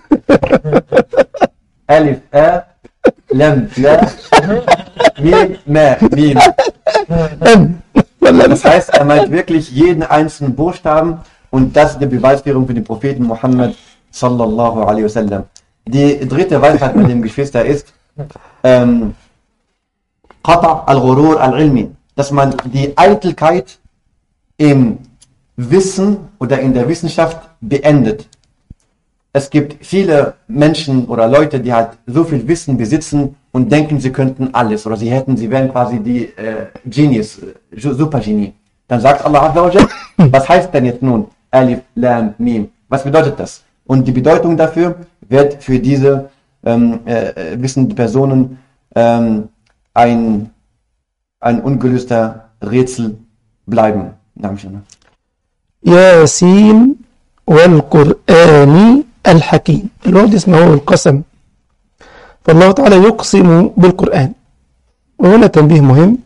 Alif, A, Lam, La, Mim, Ma, Mim. ام ولا Das heißt, er meint wirklich jeden einzelnen Buchstaben und das ist die Beweisführung für den Propheten Muhammad sallallahu alaihi wasallam. Die dritte Weisheit mit dem Geschwister ist ähm, Qata al-Ghurur al-Ilmi, dass man die Eitelkeit im Wissen oder in der Wissenschaft beendet. Es gibt viele Menschen oder Leute, die halt so viel Wissen besitzen und denken, sie könnten alles oder sie hätten, sie wären quasi die äh, Genius, äh, Supergenie. Dann sagt Allah Azza wa Jal, was heißt denn jetzt nun Alif, Lam, Mim? Was bedeutet das? Und die Bedeutung dafür wird für diese ähm, äh, äh, wissenden Personen ähm, ein, ein ungelöster Rätsel bleiben. Dankeschön. ياسين والقرآن الحكيم الوقت اسمه هو القسم فالله تعالى يقسم بالقرآن وهنا تنبيه مهم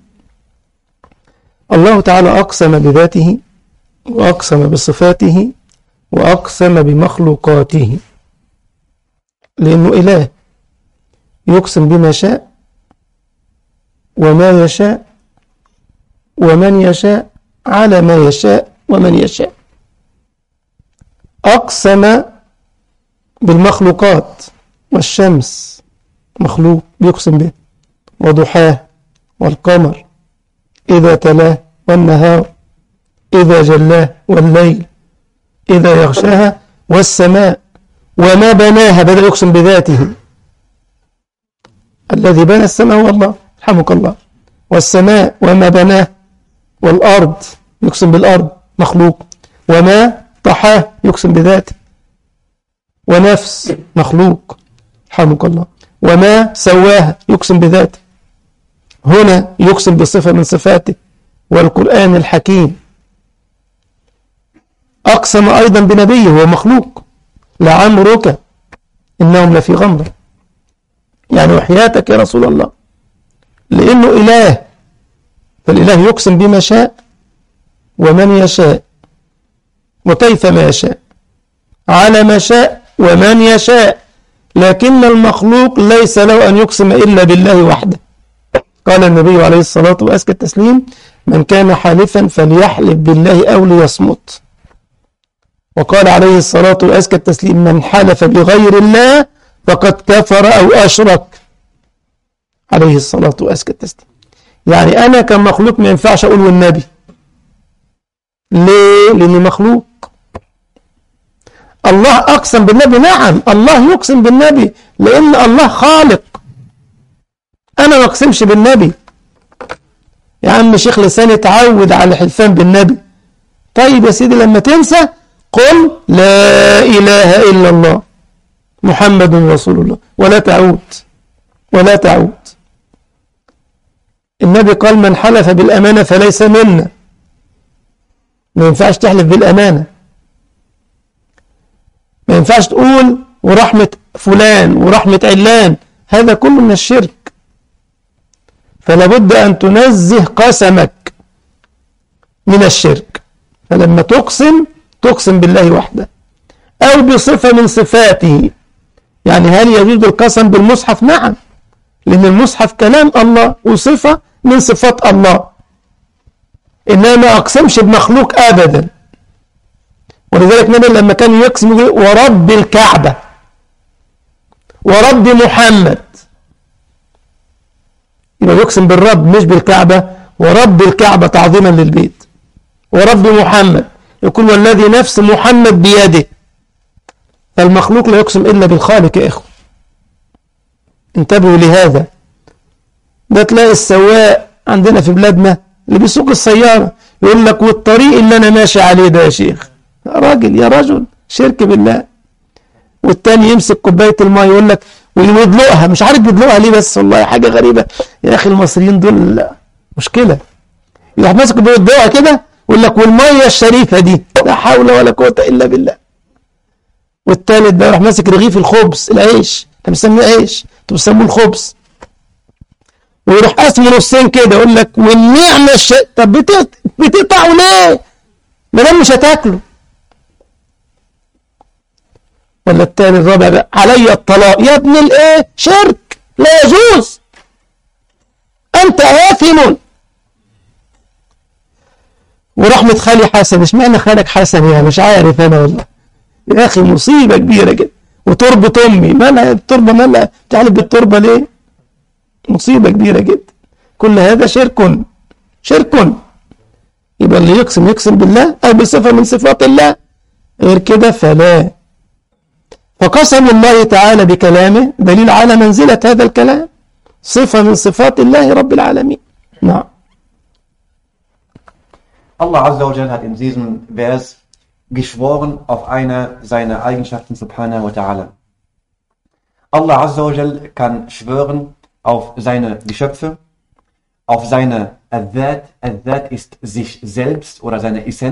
الله تعالى أقسم بذاته وأقسم بصفاته وأقسم بمخلوقاته لأنه إله يقسم بما شاء وما يشاء ومن يشاء على ما يشاء ومن يشاء أقسم بالمخلوقات والشمس مخلوق بيقسم به وضحاه والقمر إذا تلاه والنهار إذا جلاه والليل إذا يغشاها والسماء وما بناها بدأ يقسم بذاته الذي بنى السماء هو الله رحمك الله والسماء وما بناه والأرض يقسم بالأرض مخلوق وما طحاه يقسم بذاته ونفس مخلوق رحمك الله وما سواها يقسم بذاته هنا يقسم بصفة من صفاته والقرآن الحكيم أقسم أيضا بنبيه هو مخلوق لعمرك إنهم لفي غمرة يعني وحياتك يا رسول الله لأنه إله فالإله يقسم بما شاء ومن يشاء وكيف ما يشاء على ما شاء ومن يشاء لكن المخلوق ليس له أن يقسم إلا بالله وحده قال النبي عليه الصلاة وأزكى التسليم من كان حالفا فليحلف بالله أو ليصمت وقال عليه الصلاة وأزكى التسليم من حلف بغير الله فقد كفر أو أشرك عليه الصلاة وأزكى التسليم يعني أنا كمخلوق ما ينفعش أقول والنبي ليه؟ لأني مخلوق الله أقسم بالنبي نعم الله يقسم بالنبي لأن الله خالق أنا ما أقسمش بالنبي يا عم شيخ لساني اتعود على الحلفان بالنبي طيب يا سيدي لما تنسى قل لا إله إلا الله محمد رسول الله ولا تعود ولا تعود النبي قال من حلف بالأمانة فليس منا ما ينفعش تحلف بالأمانة ما ينفعش تقول ورحمة فلان ورحمة علان هذا كله من الشرك فلا بد أن تنزه قسمك من الشرك فلما تقسم تقسم بالله وحده أو بصفة من صفاته يعني هل يجوز القسم بالمصحف نعم لأن المصحف كلام الله وصفة من صفات الله إنما ما أقسمش بمخلوق أبدا ولذلك النبي لما كان يقسم يقول ورب الكعبة ورب محمد يبقى يقسم بالرب مش بالكعبة ورب الكعبة تعظيما للبيت ورب محمد يقول والذي نفس محمد بيده فالمخلوق لا يقسم إلا بالخالق يا إخوة انتبهوا لهذا ده تلاقي السواق عندنا في بلادنا اللي بيسوق السيارة يقول لك والطريق اللي أنا ماشي عليه ده يا شيخ يا راجل يا رجل شرك بالله والتاني يمسك كوباية الماء يقول لك ويدلقها مش عارف بيدلقها ليه بس والله حاجة غريبة يا أخي المصريين دول لا مشكلة يروح ماسك بيدلقها كده يقول لك والمية الشريفة دي لا حول ولا قوة إلا بالله والتالت بقى يروح ماسك رغيف الخبز العيش انت بتسميه عيش انتوا بتسموه الخبز ويروح قاسمه نصين كده يقول لك والنعمة الش... طب بت... بتقطعه ليه؟ ما دام مش هتاكله ولا التاني الرابع بقى علي الطلاق يا ابن الايه؟ شرك لا يجوز انت آثم ورحمة خالي حسن اشمعنى خالك حسن يعني مش عارف انا والله يا اخي مصيبة كبيرة جدا وتربة امي مالها التربة مالها تعلق بالتربة ليه مصيبة كبيرة جدا كل هذا شرك شرك يبقى اللي يقسم يقسم بالله او بصفة من صفات الله غير كده فلا فقسم الله تعالى بكلامه دليل على منزلة هذا الكلام صفة من صفات الله رب العالمين نعم Allah Azza wa Jal hat in diesem Vers geschworen auf eine seiner Eigenschaften subhanahu wa ta'ala. Allah Azza wa Jal kann schwören auf seine Geschöpfe, auf seine Adhat. Adhat ist sich selbst oder seine Essenz.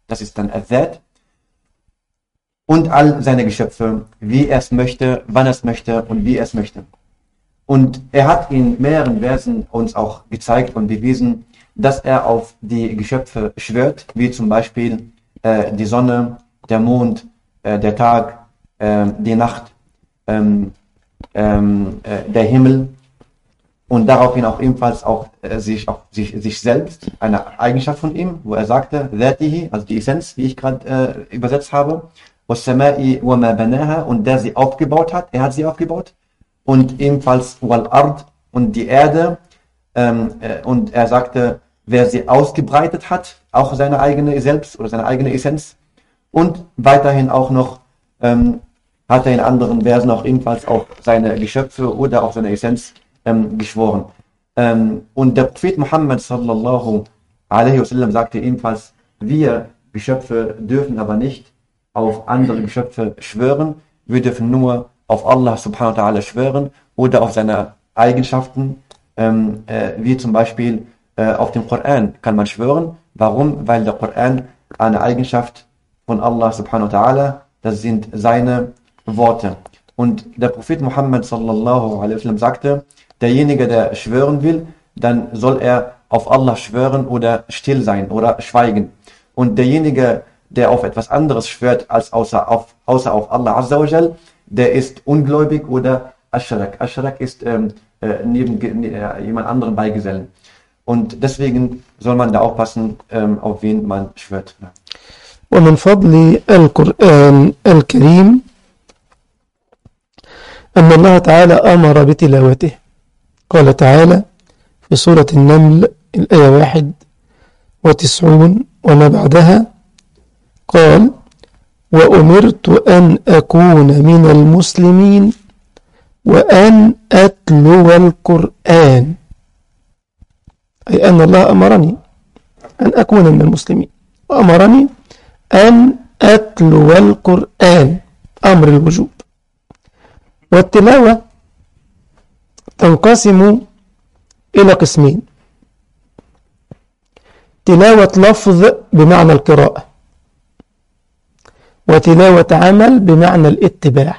das ist dann Azad, und all seine Geschöpfe, wie er es möchte, wann er es möchte und wie er es möchte. Und er hat in mehreren Versen uns auch gezeigt und bewiesen, dass er auf die Geschöpfe schwört, wie zum Beispiel äh, die Sonne, der Mond, äh, der Tag, äh, die Nacht, ähm, ähm, äh, der Himmel und daraufhin auch ebenfalls auch äh, sich, auch sich, sich selbst, eine Eigenschaft von ihm, wo er sagte, Dhatihi, also die Essenz, wie ich gerade äh, übersetzt habe, وَالسَّمَاءِ وَمَا بَنَاهَا und der sie aufgebaut hat, er hat sie aufgebaut und ebenfalls wal-ard und die Erde ähm, äh, und er sagte, wer sie ausgebreitet hat, auch seine eigene Selbst oder seine eigene Essenz und weiterhin auch noch ähm, hat er in anderen Versen auch ebenfalls auf seine Geschöpfe oder auf seine Essenz ähm, geschworen. Ähm, und der Prophet Muhammad sallallahu alaihi wasallam sagte ebenfalls, wir Geschöpfe dürfen aber nicht auf andere Geschöpfe schwören, wir dürfen nur auf Allah subhanahu wa ta'ala schwören oder auf seine Eigenschaften, ähm, äh, wie zum Beispiel äh, auf den Koran kann man schwören. Warum? Weil der Koran eine Eigenschaft von Allah subhanahu wa ta'ala, das sind seine Worte. Und der Prophet Muhammad sallallahu alaihi wasallam sagte, derjenige, der schwören will, dann soll er auf Allah schwören oder still sein oder schweigen. Und derjenige, der auf etwas anderes schwört als außer auf, außer auf Allah Azza wa Jal, der ist ungläubig oder Ashrak. Ashrak ist ähm, äh, neben äh, jemand anderen Beigesellen. Und deswegen soll man da aufpassen, ähm, auf wen man schwört. ومن فضل القرآن الكريم أن الله تعالى أمر بتلاوته قال تعالى في سورة النمل الآية واحد وتسعون وما بعدها قال وأمرت أن أكون من المسلمين وأن أتلو القرآن أي أن الله أمرني أن أكون من المسلمين وأمرني أن أتلو القرآن أمر الوجوب والتلاوة تنقسم إلى قسمين تلاوة لفظ بمعنى القراءة وتلاوة عمل بمعنى الاتباع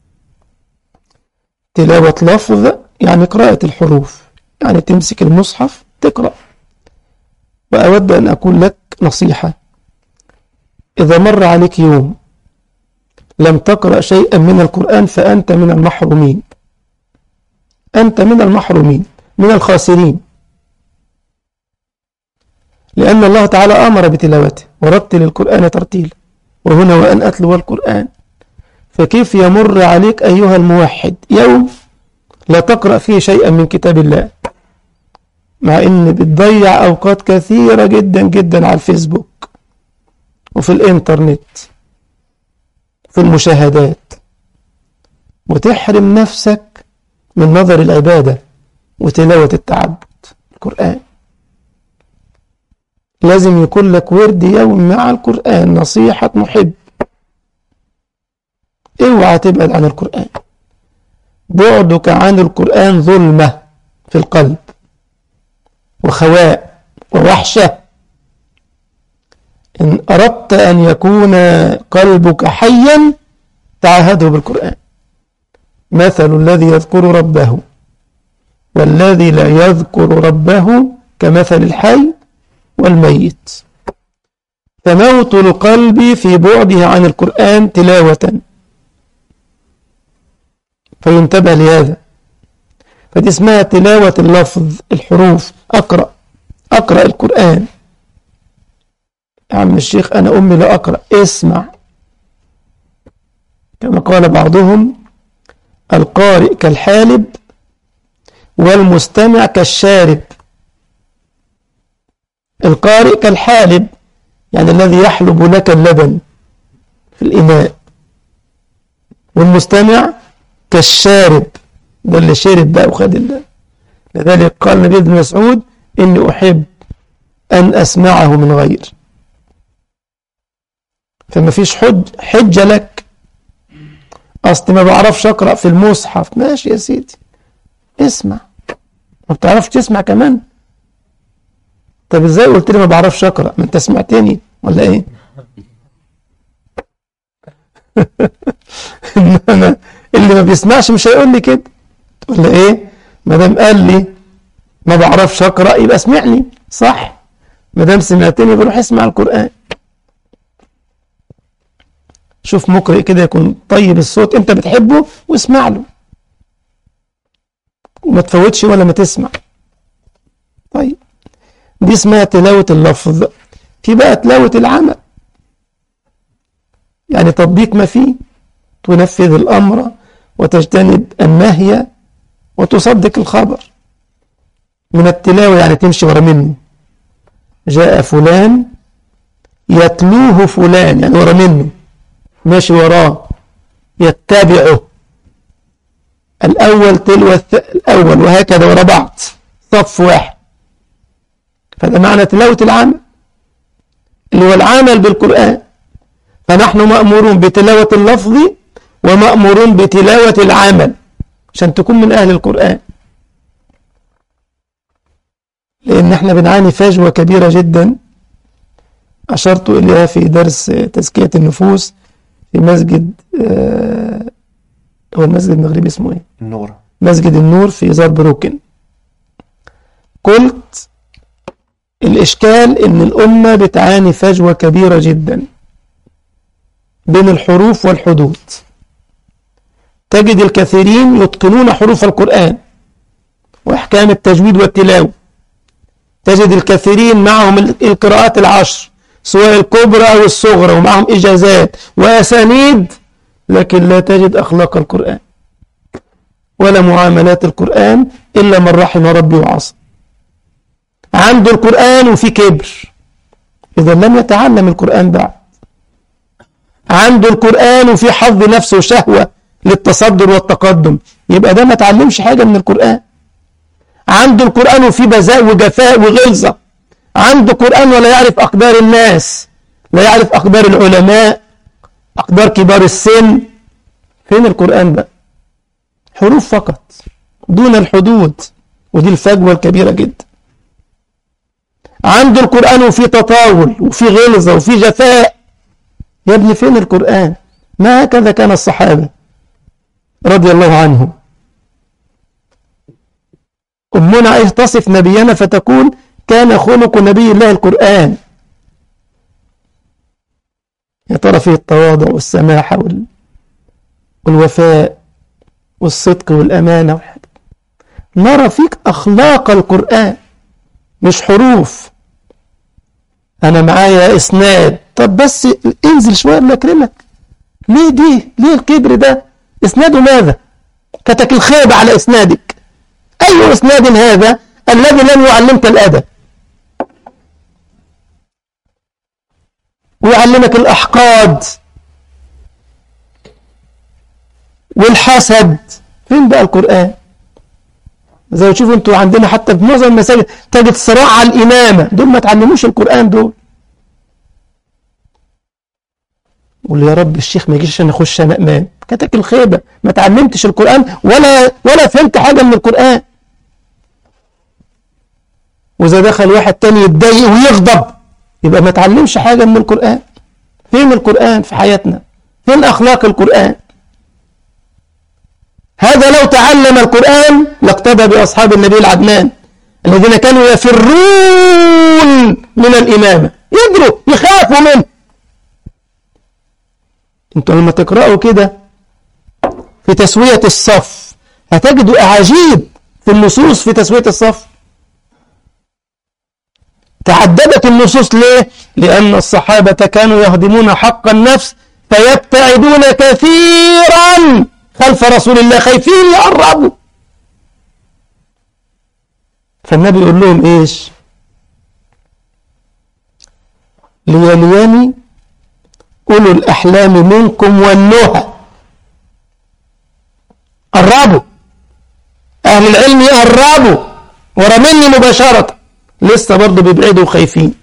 تلاوة لفظ يعني قراءة الحروف يعني تمسك المصحف تقرأ وأود أن أقول لك نصيحة إذا مر عليك يوم لم تقرأ شيئا من القرآن فأنت من المحرومين أنت من المحرومين من الخاسرين لأن الله تعالى أمر بتلاوته ورتل القرآن ترتيلا وهنا وأن أتلو القرآن فكيف يمر عليك أيها الموحد يوم لا تقرأ فيه شيئا من كتاب الله مع أن بتضيع أوقات كثيرة جدا جدا على الفيسبوك وفي الإنترنت في المشاهدات وتحرم نفسك من نظر العبادة وتلاوة التعبد القرآن لازم يكون لك ورد يوم مع القرآن نصيحة محب اوعى تبعد عن القرآن بعدك عن القرآن ظلمة في القلب وخواء ووحشة إن أردت أن يكون قلبك حيا تعاهده بالقرآن مثل الذي يذكر ربه والذي لا يذكر ربه كمثل الحي والميت فموت القلب في بعده عن القرآن تلاوة فينتبه لهذا فدي اسمها تلاوة اللفظ الحروف أقرأ أقرأ القرآن يا عم الشيخ أنا أمي لا أقرأ اسمع كما قال بعضهم القارئ كالحالب والمستمع كالشارب القارئ كالحالب يعني الذي يحلب لك اللبن في الإناء والمستمع كالشارب ده اللي شرب بقى وخد الله لذلك قال النبي بن مسعود إني أحب أن أسمعه من غير فما فيش حج حجة لك أصل ما بعرفش أقرأ في المصحف ماشي يا سيدي اسمع ما بتعرفش تسمع كمان طب ازاي قلت لي ما بعرفش أقرأ ما انت سمعتني ولا ايه انما اللي ما بيسمعش مش هيقول لي كده تقول لي ايه ما دام قال لي ما بعرفش اقرا يبقى اسمعني صح ما دام سمعتني بروح اسمع القران شوف مقرئ كده يكون طيب الصوت انت بتحبه واسمع له وما تفوتش ولا ما تسمع طيب دي اسمها تلاوة اللفظ في بقى تلاوة العمل يعني تطبيق ما فيه تنفذ الأمر وتجتنب النهي وتصدق الخبر من التلاوة يعني تمشي ورا منه جاء فلان يتلوه فلان يعني ورا منه ماشي وراه يتبعه الأول تلو الأول وهكذا ورا بعض صف واحد فده معنى تلاوة العمل اللي هو العمل بالقرآن فنحن مأمورون بتلاوة اللفظ ومأمورون بتلاوة العمل عشان تكون من أهل القرآن لأن احنا بنعاني فجوة كبيرة جدا أشرت إليها في درس تزكية النفوس في مسجد آه هو المسجد المغربي اسمه ايه؟ النور مسجد النور في زربروكن قلت الإشكال إن الأمة بتعاني فجوة كبيرة جدا بين الحروف والحدود تجد الكثيرين يتقنون حروف القرآن وأحكام التجويد والتلاوة تجد الكثيرين معهم القراءات العشر سواء الكبرى أو الصغرى ومعهم إجازات وأسانيد لكن لا تجد أخلاق القرآن ولا معاملات القرآن إلا من رحم ربي وعصى عنده القرآن وفي كبر إذا لم يتعلم القرآن بعد عنده القرآن وفي حظ نفسه وشهوة للتصدر والتقدم يبقى ده ما تعلمش حاجة من القرآن عنده القرآن وفي بذاء وجفاء وغلظة عنده قرآن ولا يعرف أقدار الناس لا يعرف أقدار العلماء أقدار كبار السن فين القرآن بقى حروف فقط دون الحدود ودي الفجوة الكبيرة جدا عنده القرآن وفي تطاول وفي غلظة وفي جفاء يا ابني فين القرآن ما هكذا كان الصحابة رضي الله عنهم أمنا عائشة تصف نبينا فتقول كان خلق نبي الله القرآن يا ترى فيه التواضع والسماحة وال... والوفاء والصدق والأمانة والحاجة. نرى فيك أخلاق القرآن مش حروف أنا معايا إسناد طب بس انزل شوية الله يكرمك ليه دي ليه الكبر ده إسناده ماذا كتك الخيبة على إسنادك أي إسناد هذا الذي لم يعلمك الأدب ويعلمك الأحقاد والحسد فين بقى القرآن زي ما تشوفوا انتوا عندنا حتى في معظم المساجد تجد صراع على الإمامة دول ما تعلموش القرآن دول قول يا رب الشيخ ما يجيش عشان اخش انا امام كتك الخيبه ما تعلمتش القران ولا ولا فهمت حاجه من القران واذا دخل واحد تاني يتضايق ويغضب يبقى ما تعلمش حاجه من القران فين القران في حياتنا فين اخلاق القران هذا لو تعلم القران لاقتدى باصحاب النبي العدنان الذين كانوا يفرون من الامامه يجروا يخافوا منه انتوا لما تقرأوا كده في تسوية الصف هتجدوا أعاجيب في النصوص في تسوية الصف تعددت النصوص ليه؟ لأن الصحابة كانوا يهضمون حق النفس فيبتعدون كثيرا خلف رسول الله خايفين يقربوا فالنبي يقول لهم ايش ليليني أولو الأحلام منكم والنهى قربوا أهل العلم يقربوا ورا مني مباشرة لسه برضه بيبعدوا وخايفين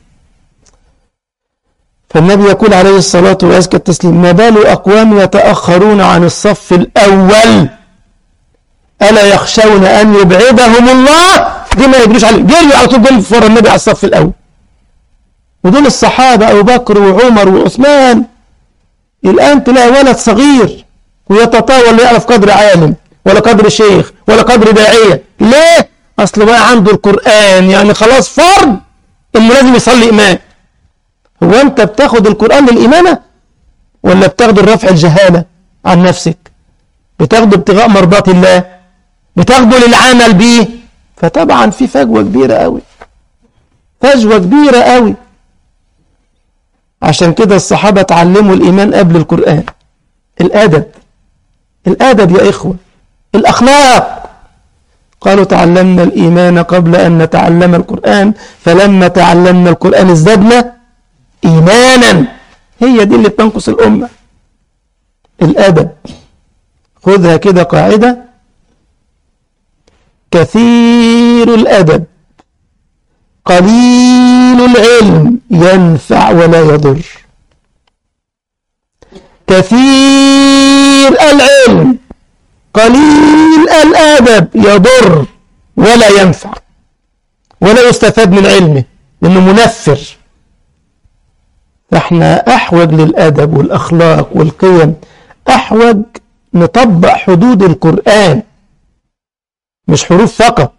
فالنبي يقول عليه الصلاة وأزكى التسليم ما بال أقوام يتأخرون عن الصف الأول ألا يخشون أن يبعدهم الله دي ما يجريش عليه جريوا على طول جريوا ورا النبي على الصف الأول ودول الصحابة أبو بكر وعمر وعثمان الآن تلاقي ولد صغير ويتطاول لا يعرف قدر عالم ولا قدر شيخ ولا قدر داعية ليه؟ أصل بقى عنده القرآن يعني خلاص فرض إنه لازم يصلي إمام هو أنت بتاخد القرآن للإمامة ولا بتاخده لرفع الجهالة عن نفسك بتاخده ابتغاء مرضات الله بتاخده للعمل بيه فطبعا في فجوة كبيرة قوي فجوة كبيرة قوي عشان كده الصحابة تعلموا الإيمان قبل القرآن الأدب الأدب يا إخوة الأخلاق قالوا تعلمنا الإيمان قبل أن نتعلم القرآن فلما تعلمنا القرآن ازددنا إيمانا هي دي اللي بتنقص الأمة الأدب خذها كده قاعدة كثير الأدب قليل العلم ينفع ولا يضر كثير العلم قليل الأدب يضر ولا ينفع ولا يستفاد من علمه لأنه منفر فاحنا أحوج للأدب والأخلاق والقيم أحوج نطبق حدود القرآن مش حروف فقط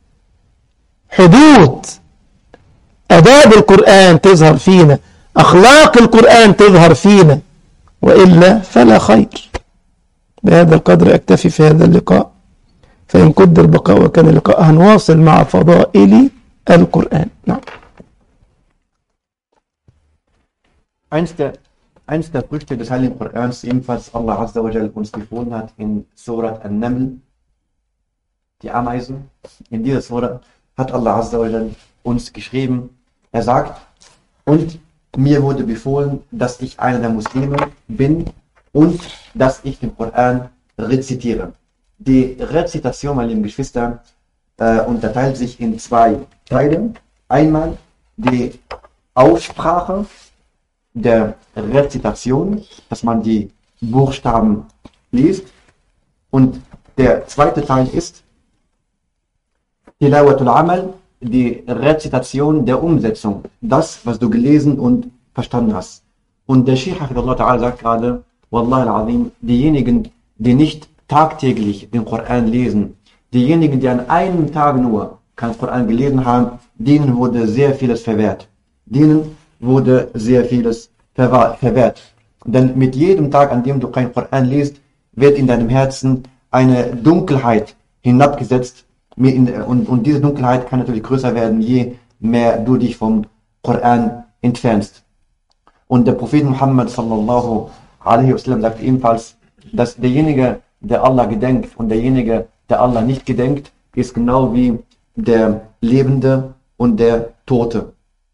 حدود أداب القرآن تظهر فينا أخلاق القرآن تظهر فينا وإلا فلا خير بهذا القدر أكتفي في هذا اللقاء فإن قدر بقاء وكان اللقاء هنواصل مع فضائل القرآن نعم Eins der, eins der Früchte des Heiligen Korans, ebenfalls Allah Azza wa Jal uns befohlen hat in Surat An-Naml, die Ameisen. In dieser Surat hat Allah Azza wa Jal uns geschrieben, er sagt, und mir wurde befohlen, dass ich einer der Muslime bin und dass ich den Koran rezitiere. Die Rezitation, meine lieben Geschwister, äh, unterteilt sich in zwei Teile. Einmal die Aussprache der Rezitation, dass man die Buchstaben liest. Und der zweite Teil ist Tilawatul Amal, die Rezitation der Umsetzung. Das, was du gelesen und verstanden hast. Und der Sheikh Hafidullah Ta'ala sagt gerade, Wallah al-Azim, diejenigen, die nicht tagtäglich den Koran lesen, diejenigen, die an einem Tag nur keinen Koran gelesen haben, denen wurde sehr vieles verwehrt. Denen wurde sehr vieles verwa- verwehrt. Denn mit jedem Tag, an dem du keinen Koran liest, wird in deinem Herzen eine Dunkelheit hinabgesetzt. Mir in- Und, und diese Dunkelheit kann natürlich größer werden, je mehr du dich vom Koran entfernst. Und der Prophet Muhammad sallallahu alaihi wasallam sagt ebenfalls, dass derjenige, der Allah gedenkt und derjenige, der Allah nicht gedenkt, ist genau wie der Lebende und der Tote.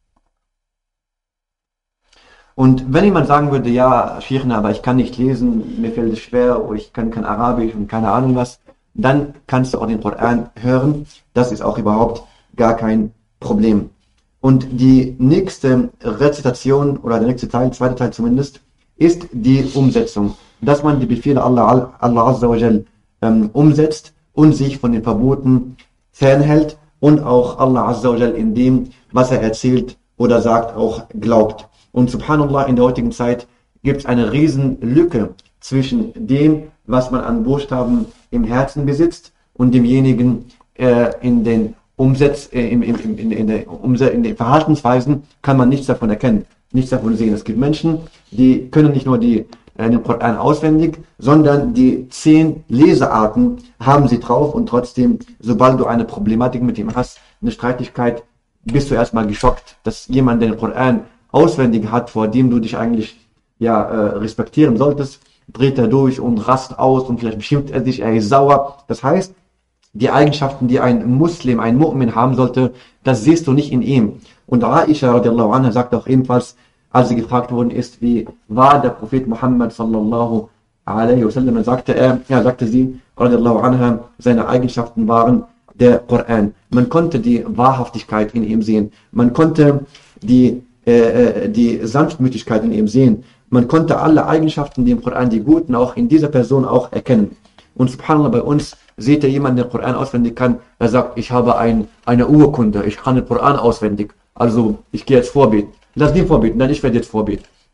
Und wenn jemand sagen würde, ja, Schirna, aber ich kann nicht lesen, mir fällt es schwer, oder ich kann kein Arabisch und keine Ahnung was, dann kannst du auch den Koran hören. Das ist auch überhaupt gar kein Problem. Und die nächste Rezitation oder der nächste Teil, zweiter Teil zumindest, ist die Umsetzung. Dass man die Befehle Allah, Allah Azza wa Jal ähm, umsetzt und sich von den Verboten fernhält und auch Allah Azza wa Jal in dem, was er erzählt oder sagt, auch glaubt. Und subhanallah, in der heutigen Zeit gibt es eine riesen Lücke zwischen dem, was man an Buchstaben im Herzen besitzt und demjenigen äh, in den Umsetz, äh, im, im, im, in, in, der Umse in den Verhaltensweisen kann man nichts davon erkennen, nichts davon sehen. Es gibt Menschen, die können nicht nur die, äh, den Koran auswendig, sondern die zehn Lesearten haben sie drauf und trotzdem, sobald du eine Problematik mit ihm hast, eine Streitigkeit, bist du erstmal geschockt, dass jemand den Koran auswendig hat, vor dem du dich eigentlich ja äh, respektieren solltest, dreht er durch und rast aus und vielleicht beschimpft er dich, er ist sauer. Das heißt, die Eigenschaften, die ein Muslim, ein Mu'min haben sollte, das siehst du nicht in ihm. Und Aisha radiallahu anha sagt auch ebenfalls, als sie gefragt worden ist, wie war der Prophet Muhammad sallallahu alaihi wasallam, dann sagte er, ja, sagte sie, radiallahu anha, seine Eigenschaften waren der Koran. Man konnte die Wahrhaftigkeit in ihm sehen. Man konnte die, äh, die Sanftmütigkeit in ihm sehen. Man konnte alle Eigenschaften, die im Koran, die guten, auch in dieser Person auch erkennen. Und subhanallah, bei uns seht ihr jemanden, der den Koran auswendig kann, er sagt, ich habe ein, eine Urkunde, ich kann den Koran auswendig, also ich gehe jetzt vorbeten. Lass den vorbeten, dann ich werde jetzt vorbeten.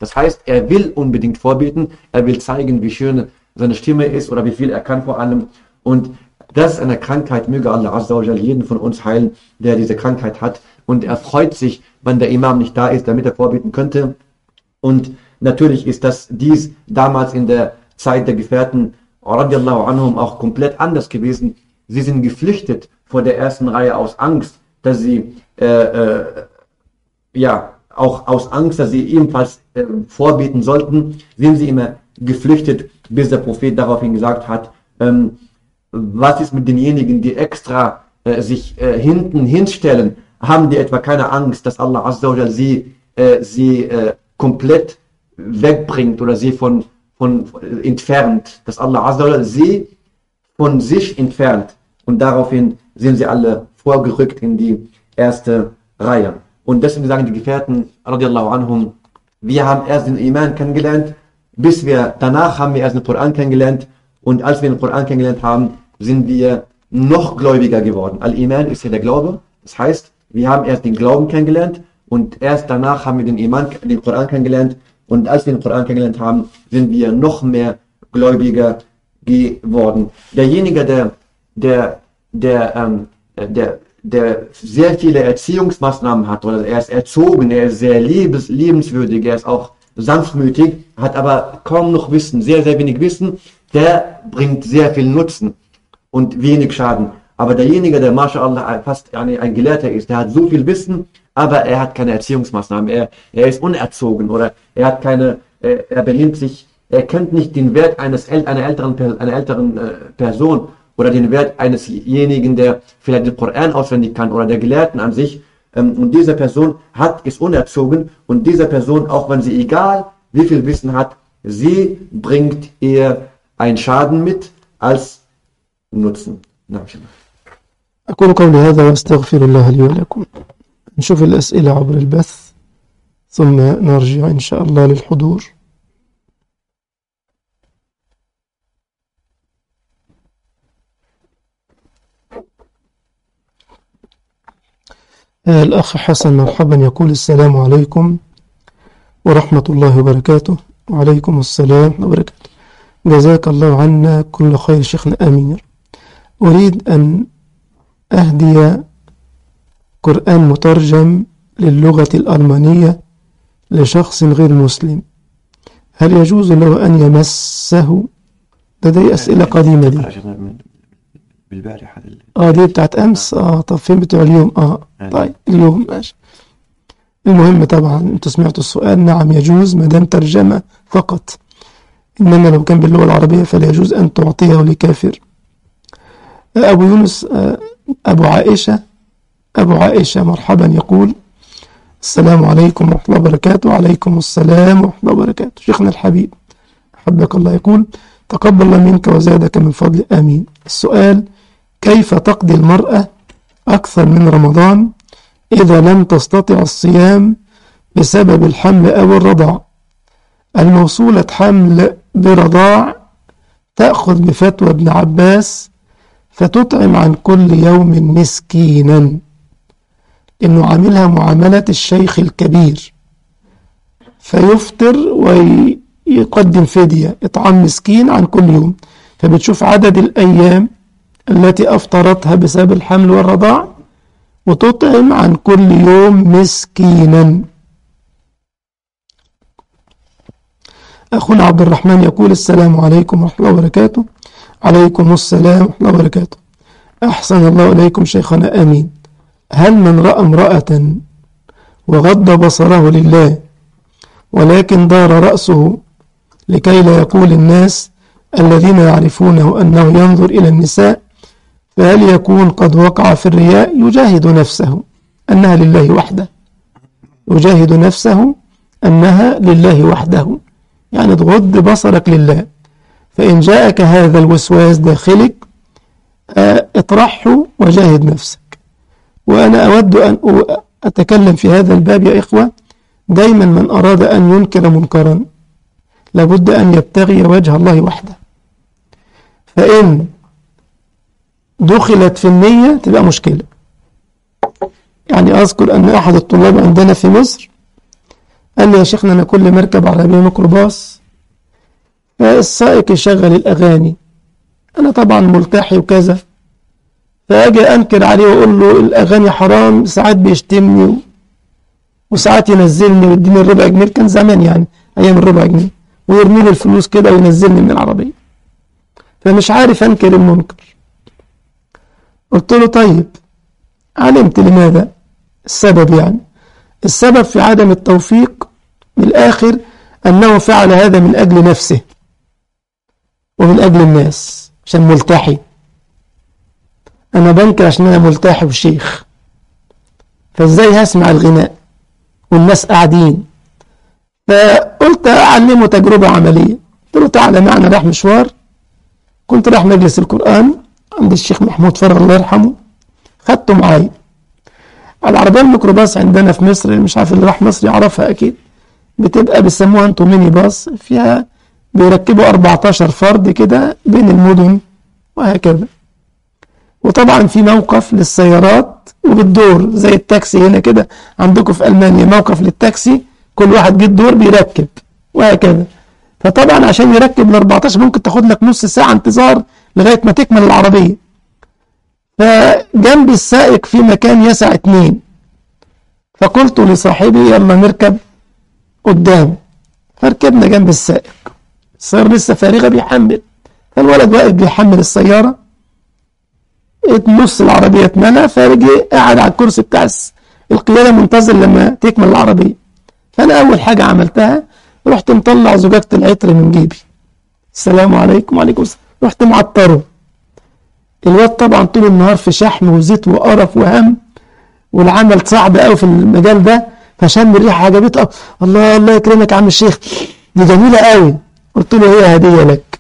Das heißt, er will unbedingt vorbeten, er will zeigen, wie schön seine Stimme ist oder wie viel er kann vor allem. Und das ist eine Krankheit, möge Allah Azza wa Jal jeden von uns heilen, der diese Krankheit hat. Und er freut sich, wenn der Imam nicht da ist, damit er vorbeten könnte. Und natürlich ist das dies damals in der Zeit der Gefährten radiallahu anhum auch komplett anders gewesen. Sie sind geflüchtet vor der ersten Reihe aus Angst, dass sie äh, äh, ja auch aus Angst, dass sie ebenfalls äh, vorbeten sollten, sind sie immer geflüchtet, bis der Prophet daraufhin gesagt hat, ähm, was ist mit denjenigen, die extra äh, sich äh, hinten hinstellen? Haben die etwa keine Angst, dass Allah Azza wa Jal sie, äh, sie äh, komplett wegbringt oder sie von, von äh, entfernt, dass Allah Azza wa Jal sie von sich entfernt und daraufhin sind sie alle vorgerückt in die erste Reihe. Und deswegen sagen die Gefährten, radiallahu anhum, wir haben erst den Iman kennengelernt, bis wir, danach haben wir erst den Koran kennengelernt und als wir den Koran kennengelernt haben, sind wir noch gläubiger geworden. Al-Iman ist ja der Glaube. Das heißt, wir haben erst den Glauben kennengelernt und erst danach haben wir den Iman, den Koran kennengelernt. Und als wir den Koran kennengelernt haben, sind wir noch mehr gläubiger geworden. Derjenige, der, der, der, ähm, der, der sehr viele Erziehungsmaßnahmen hat, oder er ist erzogen, er ist sehr liebes, liebenswürdig, er ist auch sanftmütig, hat aber kaum noch Wissen, sehr, sehr wenig Wissen, der bringt sehr viel Nutzen und wenig Schaden. Aber derjenige, der MashaAllah fast ein Gelehrter ist, der hat so viel Wissen, aber er hat keine Erziehungsmaßnahmen, er, er ist unerzogen oder er hat keine, er, er benimmt sich, er kennt nicht den Wert eines, einer älteren, einer älteren äh, Person oder den Wert einesjenigen, der vielleicht den Koran auswendig kann oder der Gelehrten an sich. Ähm, und diese Person hat, ist unerzogen und diese Person, auch wenn sie egal wie viel Wissen hat, sie bringt eher einen Schaden mit als Nutzen. نعم شيخ. أقول قولي هذا وأستغفر الله لي ولكم نشوف الأسئلة عبر البث ثم نرجع إن شاء الله للحضور آه، الأخ حسن مرحبا يقول السلام عليكم ورحمة الله وبركاته وعليكم السلام ورحمة الله وبركاته جزاك الله عنا كل خير شيخنا أمير أريد أن أهدي قرآن مترجم للغة الألمانية لشخص غير مسلم هل يجوز له أن يمسه لدي أسئلة قديمة دي بالبارح هذا ال- اه دي بتاعت أمس اه طب فين بتوع اليوم اه طيب اليوم ماشي المهم طبعا انتوا سمعتوا السؤال نعم يجوز ما دام ترجمة فقط إنما لو كان باللغة العربية فلا يجوز أن تعطيه لكافر أبو يونس آه، أبو عائشة أبو عائشة مرحبا يقول السلام عليكم ورحمة الله وبركاته وعليكم السلام ورحمة الله وبركاته شيخنا الحبيب أحبك الله يقول تقبل الله منك وزادك من فضل آمين السؤال كيف تقضي المرأة أكثر من رمضان إذا لم تستطع الصيام بسبب الحمل أو الرضاع الموصولة حمل برضاع تأخذ بفتوى ابن عباس فتطعم عن كل يوم مسكينا إنه عاملها معاملة الشيخ الكبير فيفطر ويقدم فدية إطعام مسكين عن كل يوم فبتشوف عدد الأيام التي أفطرتها بسبب الحمل والرضاع وتطعم عن كل يوم مسكينا أخونا عبد الرحمن يقول السلام عليكم ورحمة الله وبركاته عليكم السلام ورحمة الله وبركاته أحسن الله إليكم شيخنا آمين هل من رأى امرأة وغض بصره لله ولكن دار رأسه لكي لا يقول الناس الذين يعرفونه أنه ينظر إلى النساء فهل يكون قد وقع في الرياء يجاهد نفسه أنها لله وحده يجاهد نفسه أنها لله وحده يعني تغض بصرك لله فإن جاءك هذا الوسواس داخلك آه، اطرحه وجاهد نفسك وأنا أود أن أ- أتكلم في هذا الباب يا إخوة دايما من أراد أن ينكر منكرا لابد أن يبتغي وجه الله وحده فإن دخلت في النية تبقى مشكلة يعني أذكر أن أحد الطلاب عندنا في مصر قال لي يا شيخنا أنا كل ما أركب عربية ميكروباص فالسائق يشغل الأغاني أنا طبعا ملتحي وكذا فأجي أنكر عليه وأقول له الأغاني حرام ساعات بيشتمني و... وساعات ينزلني ويديني الربع جنيه كان زمان يعني أيام الربع جنيه ويرمي لي الفلوس كده وينزلني من العربية فمش عارف أنكر المنكر قلت له طيب علمت لماذا السبب يعني السبب في عدم التوفيق من الآخر أنه فعل هذا من أجل نفسه ومن أجل الناس عشان ملتحي أنا بنكر عشان أنا ملتحي وشيخ فإزاي هسمع الغناء والناس قاعدين فقلت أعلمه تجربة عملية قلت له تعالى معنا راح مشوار كنت رايح مجلس القرآن عند الشيخ محمود فرغ الله يرحمه خدته معايا العربية الميكروباص عندنا في مصر مش عارف اللي راح مصر يعرفها أكيد بتبقى بيسموها انتوا ميني باص فيها بيركبوا 14 فرد كده بين المدن وهكذا وطبعا في موقف للسيارات وبالدور زي التاكسي هنا كده عندكم في ألمانيا موقف للتاكسي كل واحد جه الدور بيركب وهكذا فطبعا عشان يركب ال 14 ممكن تاخد لك نص ساعة انتظار لغاية ما تكمل العربية فجنب السائق في مكان يسع اتنين فقلت لصاحبي يلا نركب قدام فركبنا جنب السائق السيارة لسه فارغة بيحمل فالولد واقف بيحمل السيارة نص العربية اتملى فرجي قاعد على الكرسي بتاع القيادة منتظر لما تكمل العربية فأنا أول حاجة عملتها رحت مطلع زجاجة العطر من جيبي السلام عليكم وعليكم السلام رحت معطره الواد طبعا طول النهار في شحم وزيت وقرف وهم والعمل صعب قوي في المجال ده فشم الريحه عجبته الله الله يكرمك يا عم الشيخ دي جميله قوي قلت له هي هديه لك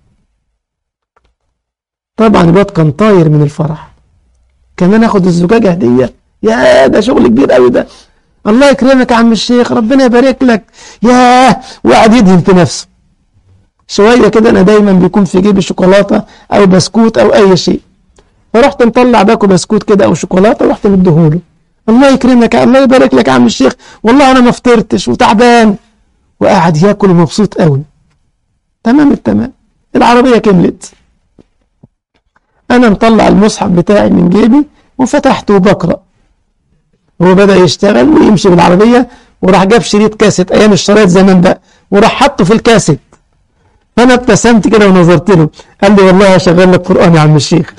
طبعا الواد كان طاير من الفرح كمان اخد الزجاجه هديه يا ده شغل كبير قوي ده الله يكرمك يا عم الشيخ ربنا يبارك لك ياه وقعد يدهن في نفسه شويه كده انا دايما بيكون في جيبي شوكولاته او بسكوت او اي شيء فرحت مطلع باكو بسكوت كده او شوكولاته ورحت مديهوله الله يكرمك الله يبارك لك يا عم الشيخ والله انا ما فطرتش وتعبان وقاعد ياكل ومبسوط قوي تمام التمام العربيه كملت انا مطلع المصحف بتاعي من جيبي وفتحته وبقرا هو بدا يشتغل ويمشي بالعربيه وراح جاب شريط كاسيت ايام الشرايط زمان بقى وراح حطه في الكاسيت فانا ابتسمت كده ونظرت له قال لي والله هشغل لك قران يا عم الشيخ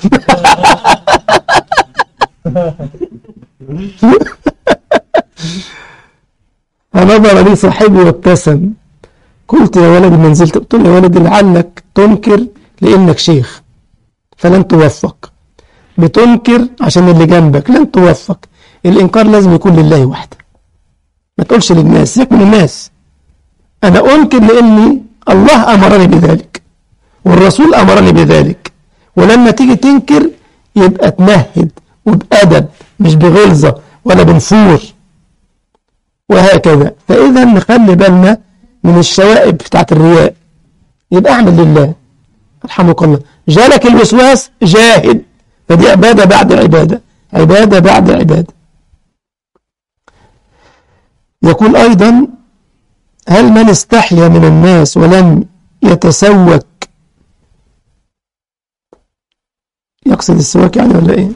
فنظر لي صاحبي وابتسم قلت يا ولدي ما نزلت قلت له يا ولدي لعلك تنكر لانك شيخ فلن توفق بتنكر عشان اللي جنبك لن توفق الانكار لازم يكون لله وحده ما تقولش للناس سيبك من الناس انا انكر لاني الله امرني بذلك والرسول امرني بذلك ولما تيجي تنكر يبقى تمهد وبأدب مش بغلظة ولا بنفور وهكذا فإذا نخلي بالنا من الشوائب بتاعت الرياء يبقى اعمل لله رحمك الله جالك الوسواس جاهد فدي عبادة بعد عبادة عبادة بعد عبادة يقول أيضا هل من استحيا من الناس ولم يتسوك يقصد السواك يعني ولا ايه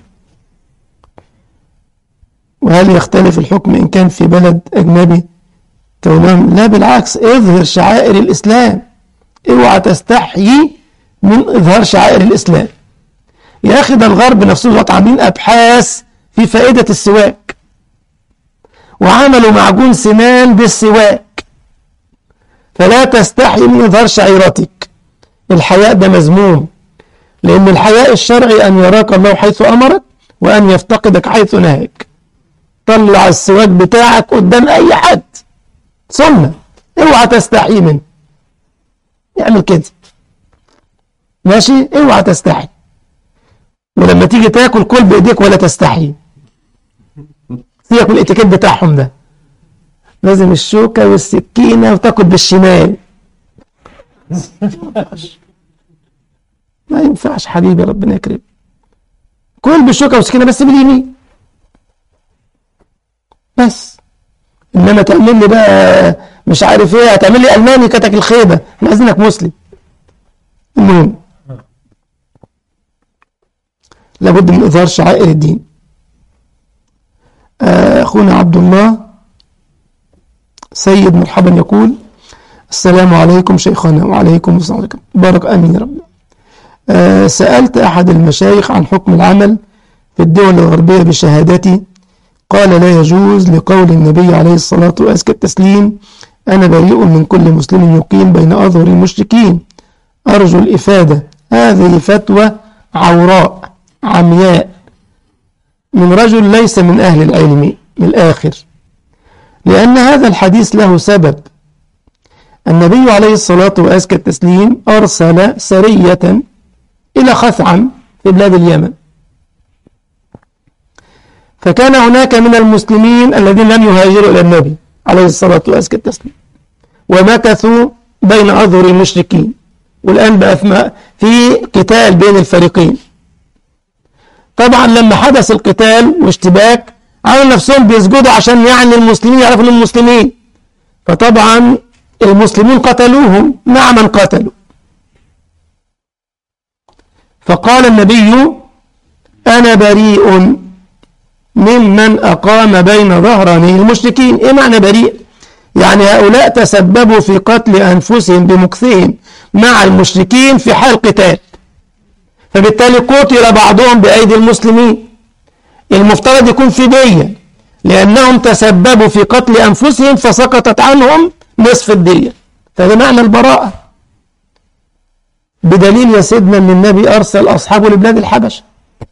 وهل يختلف الحكم إن كان في بلد أجنبي كونهم لا بالعكس اظهر شعائر الإسلام اوعى تستحيي من إظهار شعائر الإسلام يا أخي ده الغرب نفسه عاملين أبحاث في فائدة السواك وعملوا معجون سنان بالسواك فلا تستحي من إظهار شعيرتك الحياء ده مذموم لأن الحياء الشرعي أن يراك الله حيث أمرك وأن يفتقدك حيث نهاك طلع السواك بتاعك قدام أي حد سنة اوعى تستحي منه اعمل كده ماشي اوعى تستحي ولما تيجي تاكل كل بايديك ولا تستحي سيبك من الاتيكيت بتاعهم ده لازم الشوكة والسكينة وتاكل بالشمال ما ينفعش حبيبي ربنا يكرمك كل بالشوكة والسكينة بس باليمين بس انما تعمل لي بقى مش عارف ايه هتعمل لي الماني كتك الخيبه احنا عايزينك مسلم المهم لابد من اظهار شعائر الدين آه، اخونا عبد الله سيد مرحبا يقول السلام عليكم شيخنا وعليكم السلام عليكم بارك امين يا رب آه، سالت احد المشايخ عن حكم العمل في الدول الغربيه بشهادتي قال لا يجوز لقول النبي عليه الصلاة وأزكى التسليم أنا بريء من كل مسلم يقيم بين أظهر المشركين أرجو الإفادة هذه فتوى عوراء عمياء من رجل ليس من أهل العلم من الآخر لأن هذا الحديث له سبب النبي عليه الصلاة وأزكى التسليم أرسل سرية إلى خثعم في بلاد اليمن فكان هناك من المسلمين الذين لم يهاجروا إلى النبي عليه الصلاة وأزكى التسليم ومكثوا بين أظهر المشركين والآن بقى في- في قتال بين الفريقين طبعا لما حدث القتال واشتباك عملوا نفسهم بيسجدوا عشان يعني المسلمين يعرفوا انهم مسلمين فطبعا المسلمين قتلوهم مع من قتلوا فقال النبي أنا بريء ممن أقام بين ظهراني المشركين إيه معنى بريء يعني هؤلاء تسببوا في قتل أنفسهم بمكثهم مع المشركين في حال قتال فبالتالي قتل بعضهم بأيدي المسلمين المفترض يكون في دية لأنهم تسببوا في قتل أنفسهم فسقطت عنهم نصف الدية فده معنى البراءة بدليل يا سيدنا أن النبي أرسل أصحابه لبلاد الحبشة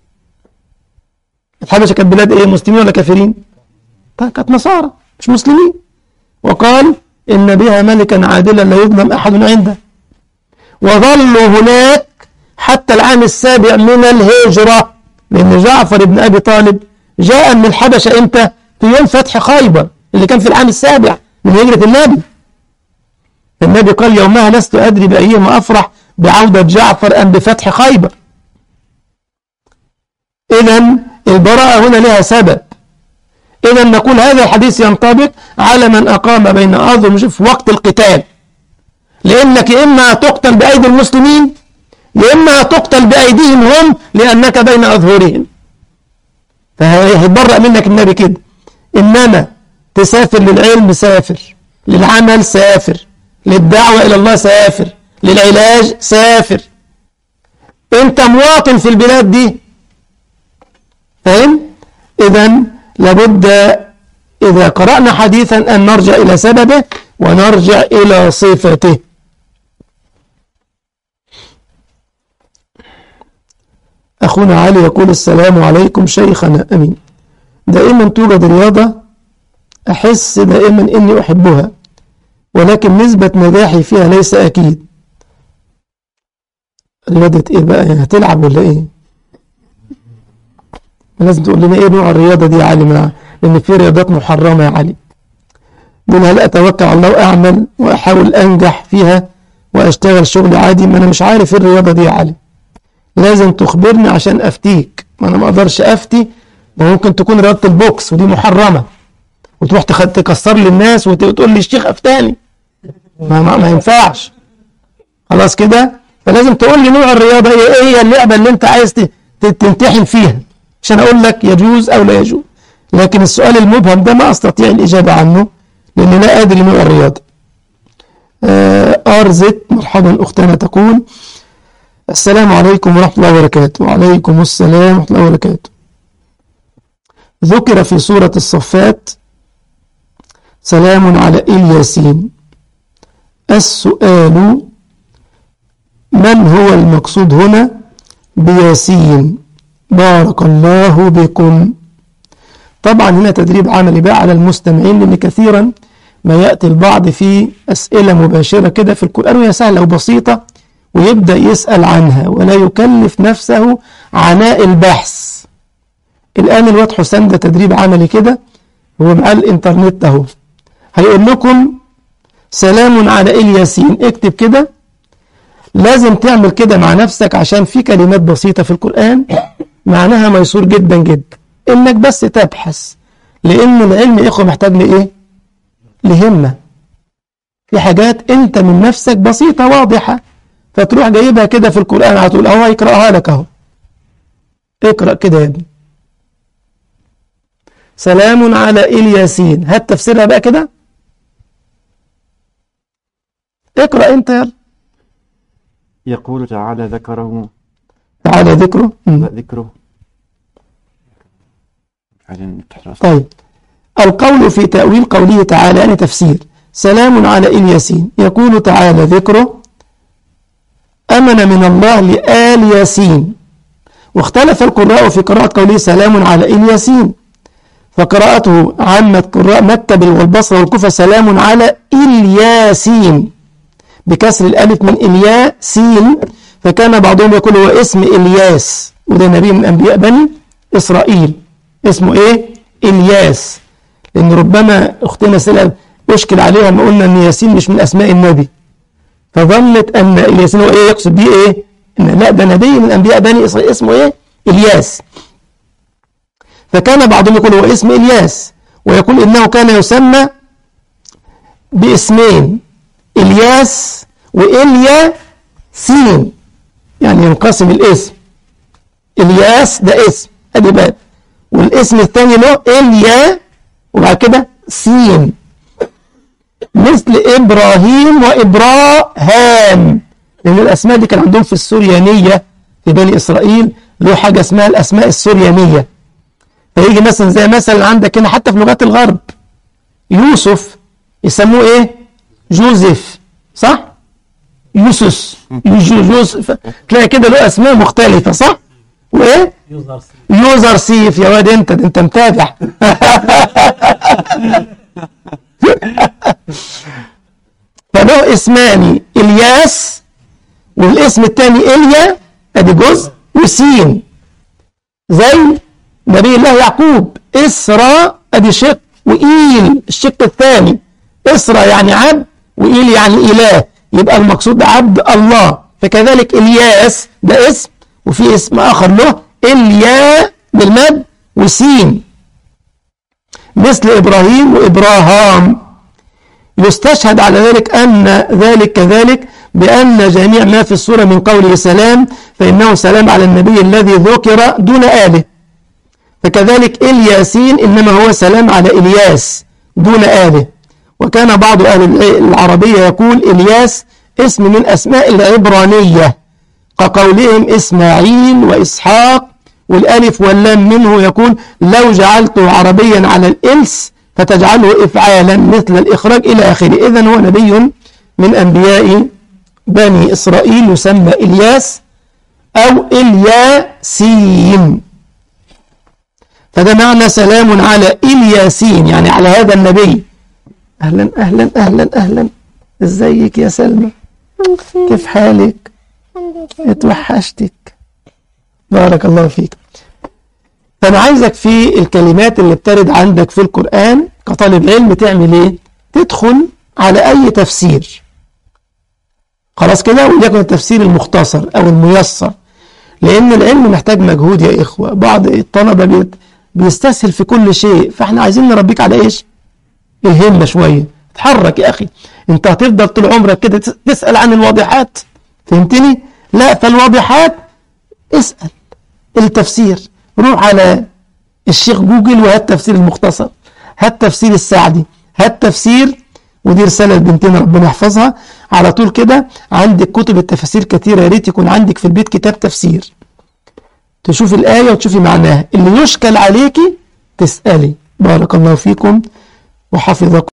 الحبشة كانت بلاد إيه مسلمين ولا كافرين طيب كانت نصارى مش مسلمين وقال إن بها ملكا عادلا لا يظلم أحد عنده وظلوا هناك حتى العام السابع من الهجرة لأن جعفر بن أبي طالب جاء من الحبشة إمتى في يوم فتح خيبر اللي كان في العام السابع من هجرة النبي النبي قال يومها لست أدري بأيهما أفرح بعودة جعفر أم بفتح خيبر إذا البراءة هنا لها سبب إذا نقول هذا الحديث ينطبق على من أقام بين أظلم في وقت القتال لأنك يا إما تقتل بأيدي المسلمين يا إما تقتل بأيديهم هم لأنك بين أظهرهم فهيتبرأ منك النبي كده إنما تسافر للعلم سافر للعمل سافر للدعوة إلى الله سافر للعلاج سافر أنت مواطن في البلاد دي فاهم؟ إذا لابد إذا قرأنا حديثا أن نرجع إلى سببه ونرجع إلى صفته أخونا علي يقول السلام عليكم شيخنا أمين دائما توجد رياضة أحس دائما إني أحبها ولكن نسبة نجاحي فيها ليس أكيد رياضة إيه بقى يعني هتلعب ولا إيه لازم تقول لنا إيه نوع الرياضة دي يا علي من لأن في رياضات محرمة يا علي دول هل أتوكل على الله وأعمل وأحاول أنجح فيها وأشتغل شغل عادي ما أنا مش عارف إيه الرياضة دي يا علي لازم تخبرني عشان أفتيك ما أنا ما أقدرش أفتي وممكن تكون رياضة البوكس ودي محرمة وتروح تخ- تكسر لي الناس وت- وتقول لي الشيخ أفتاني ما, ما, ما ينفعش خلاص كده فلازم تقول لي نوع الرياضة إيه إيه هي اللعبة اللي أنت عايز ت- ت- تمتحن فيها عشان أقول لك يجوز أو لا يجوز لكن السؤال المبهم ده ما أستطيع الإجابة عنه لأني لا أدري نوع الرياضة آه، أرزت مرحبا أختنا تقول السلام عليكم ورحمة الله وبركاته وعليكم السلام ورحمة الله وبركاته ذكر في سورة الصفات سلام على الياسين السؤال من هو المقصود هنا بياسين بارك الله بكم طبعا هنا تدريب عملي بقى على المستمعين لأن كثيرا ما يأتي البعض في أسئلة مباشرة كده في القرآن وهي سهلة وبسيطة ويبدأ يسأل عنها ولا يكلف نفسه عناء البحث الآن الواد حسام ده تدريب عملي كده هو معاه الإنترنت أهو هيقول لكم سلام على الياسين اكتب كده لازم تعمل كده مع نفسك عشان في كلمات بسيطة في القرآن معناها ميسور جدا جدا إنك بس تبحث لأن العلم يا إخوة محتاج لإيه؟ لهمة في حاجات انت من نفسك بسيطة واضحة فتروح جايبها كده في القرآن على طول اهو يقرأها لك اهو اقرأ كده يا ابني سلام على الياسين هات تفسيرها بقى كده اقرأ انت يلا يقول تعالى ذكره تعالى ذكره مم. ذكره بعدين نفتح راسه طيب القول في تأويل قوله تعالى يعني تفسير سلام على الياسين يقول تعالى ذكره أمن من الله لآل ياسين واختلف القراء في قراءة قوله سلام على الياسين فقراءته عامة قراء مكة والبصرة والكوفة سلام على الياسين بكسر الألف من الياسين فكان بعضهم يقول هو اسم إلياس وده نبي من أنبياء بني إسرائيل اسمه إيه؟ إلياس لأن ربما أختنا سلام أشكل عليها ما قلنا أن ياسين مش من أسماء النبي فظنت أن الياسين هو إيه يقصد بيه إيه؟ إن لا ده نبي من أنبياء بني إسرائيل اسمه إيه؟ إلياس فكان بعضهم يقول هو اسم إلياس ويقول إنه كان يسمى باسمين إلياس وإليا سين يعني ينقسم الاسم إلياس ده اسم ادي باب والاسم الثاني له إليا وبعد كده سين مثل إبراهيم وإبراهام لأن الأسماء دي كان عندهم في السوريانية في بني إسرائيل له حاجة اسمها الأسماء السوريانية فيجي مثلا زي مثلا عندك هنا حتى في لغات الغرب يوسف يسموه إيه جوزيف صح يوسف يوسف تلاقي كده له أسماء مختلفة صح وإيه يوزر سيف يا واد انت ده انت متابع فله اسمان الياس والاسم الثاني اليا ادي جزء وسين زي نبي الله يعقوب اسرى ادي شق وايل الشق الثاني اسرى يعني عبد وايل يعني اله يبقى المقصود عبد الله فكذلك الياس ده اسم وفي اسم اخر له الياء بالمد وسين مثل إبراهيم وإبراهام يستشهد على ذلك أن ذلك كذلك بأن جميع ما في السورة من قوله سلام فإنه سلام على النبي الذي ذكر دون آله فكذلك الياسين إنما هو سلام على إلياس دون آله وكان بعض أهل العربية يقول إلياس اسم من أسماء العبرانية كقولهم إسماعيل وإسحاق والألف واللام منه يقول لو جعلته عربيا على الإلس فتجعله إفعالا مثل الإخراج إلى آخره إذن هو نبي من أنبياء بني إسرائيل يسمى إلياس أو إلياسين فده معنى سلام على إلياسين يعني على هذا النبي أهلا أهلا أهلا أهلا إزيك يا سلمى كيف حالك اتوحشتك بارك الله فيك فأنا عايزك في الكلمات اللي بترد عندك في القرآن كطالب علم تعمل ايه تدخل على أي تفسير خلاص كده وليكن التفسير المختصر أو الميسر لأن العلم محتاج مجهود يا إخوة بعض الطلبة بيت بيستسهل في كل شيء فاحنا عايزين نربيك على إيش الهمة شوية اتحرك يا أخي انت هتفضل طول عمرك كده تسأل عن الواضحات فهمتني لا فالواضحات اسأل التفسير روح على الشيخ جوجل وهات تفسير المختصر هات تفسير السعدي هات تفسير ودي رسالة لبنتنا ربنا يحفظها على طول كده عندك كتب التفاسير كثيرة يا ريت يكون عندك في البيت كتاب تفسير تشوفي الآية وتشوفي معناها اللي يشكل عليكي تسألي بارك الله فيكم وحفظكم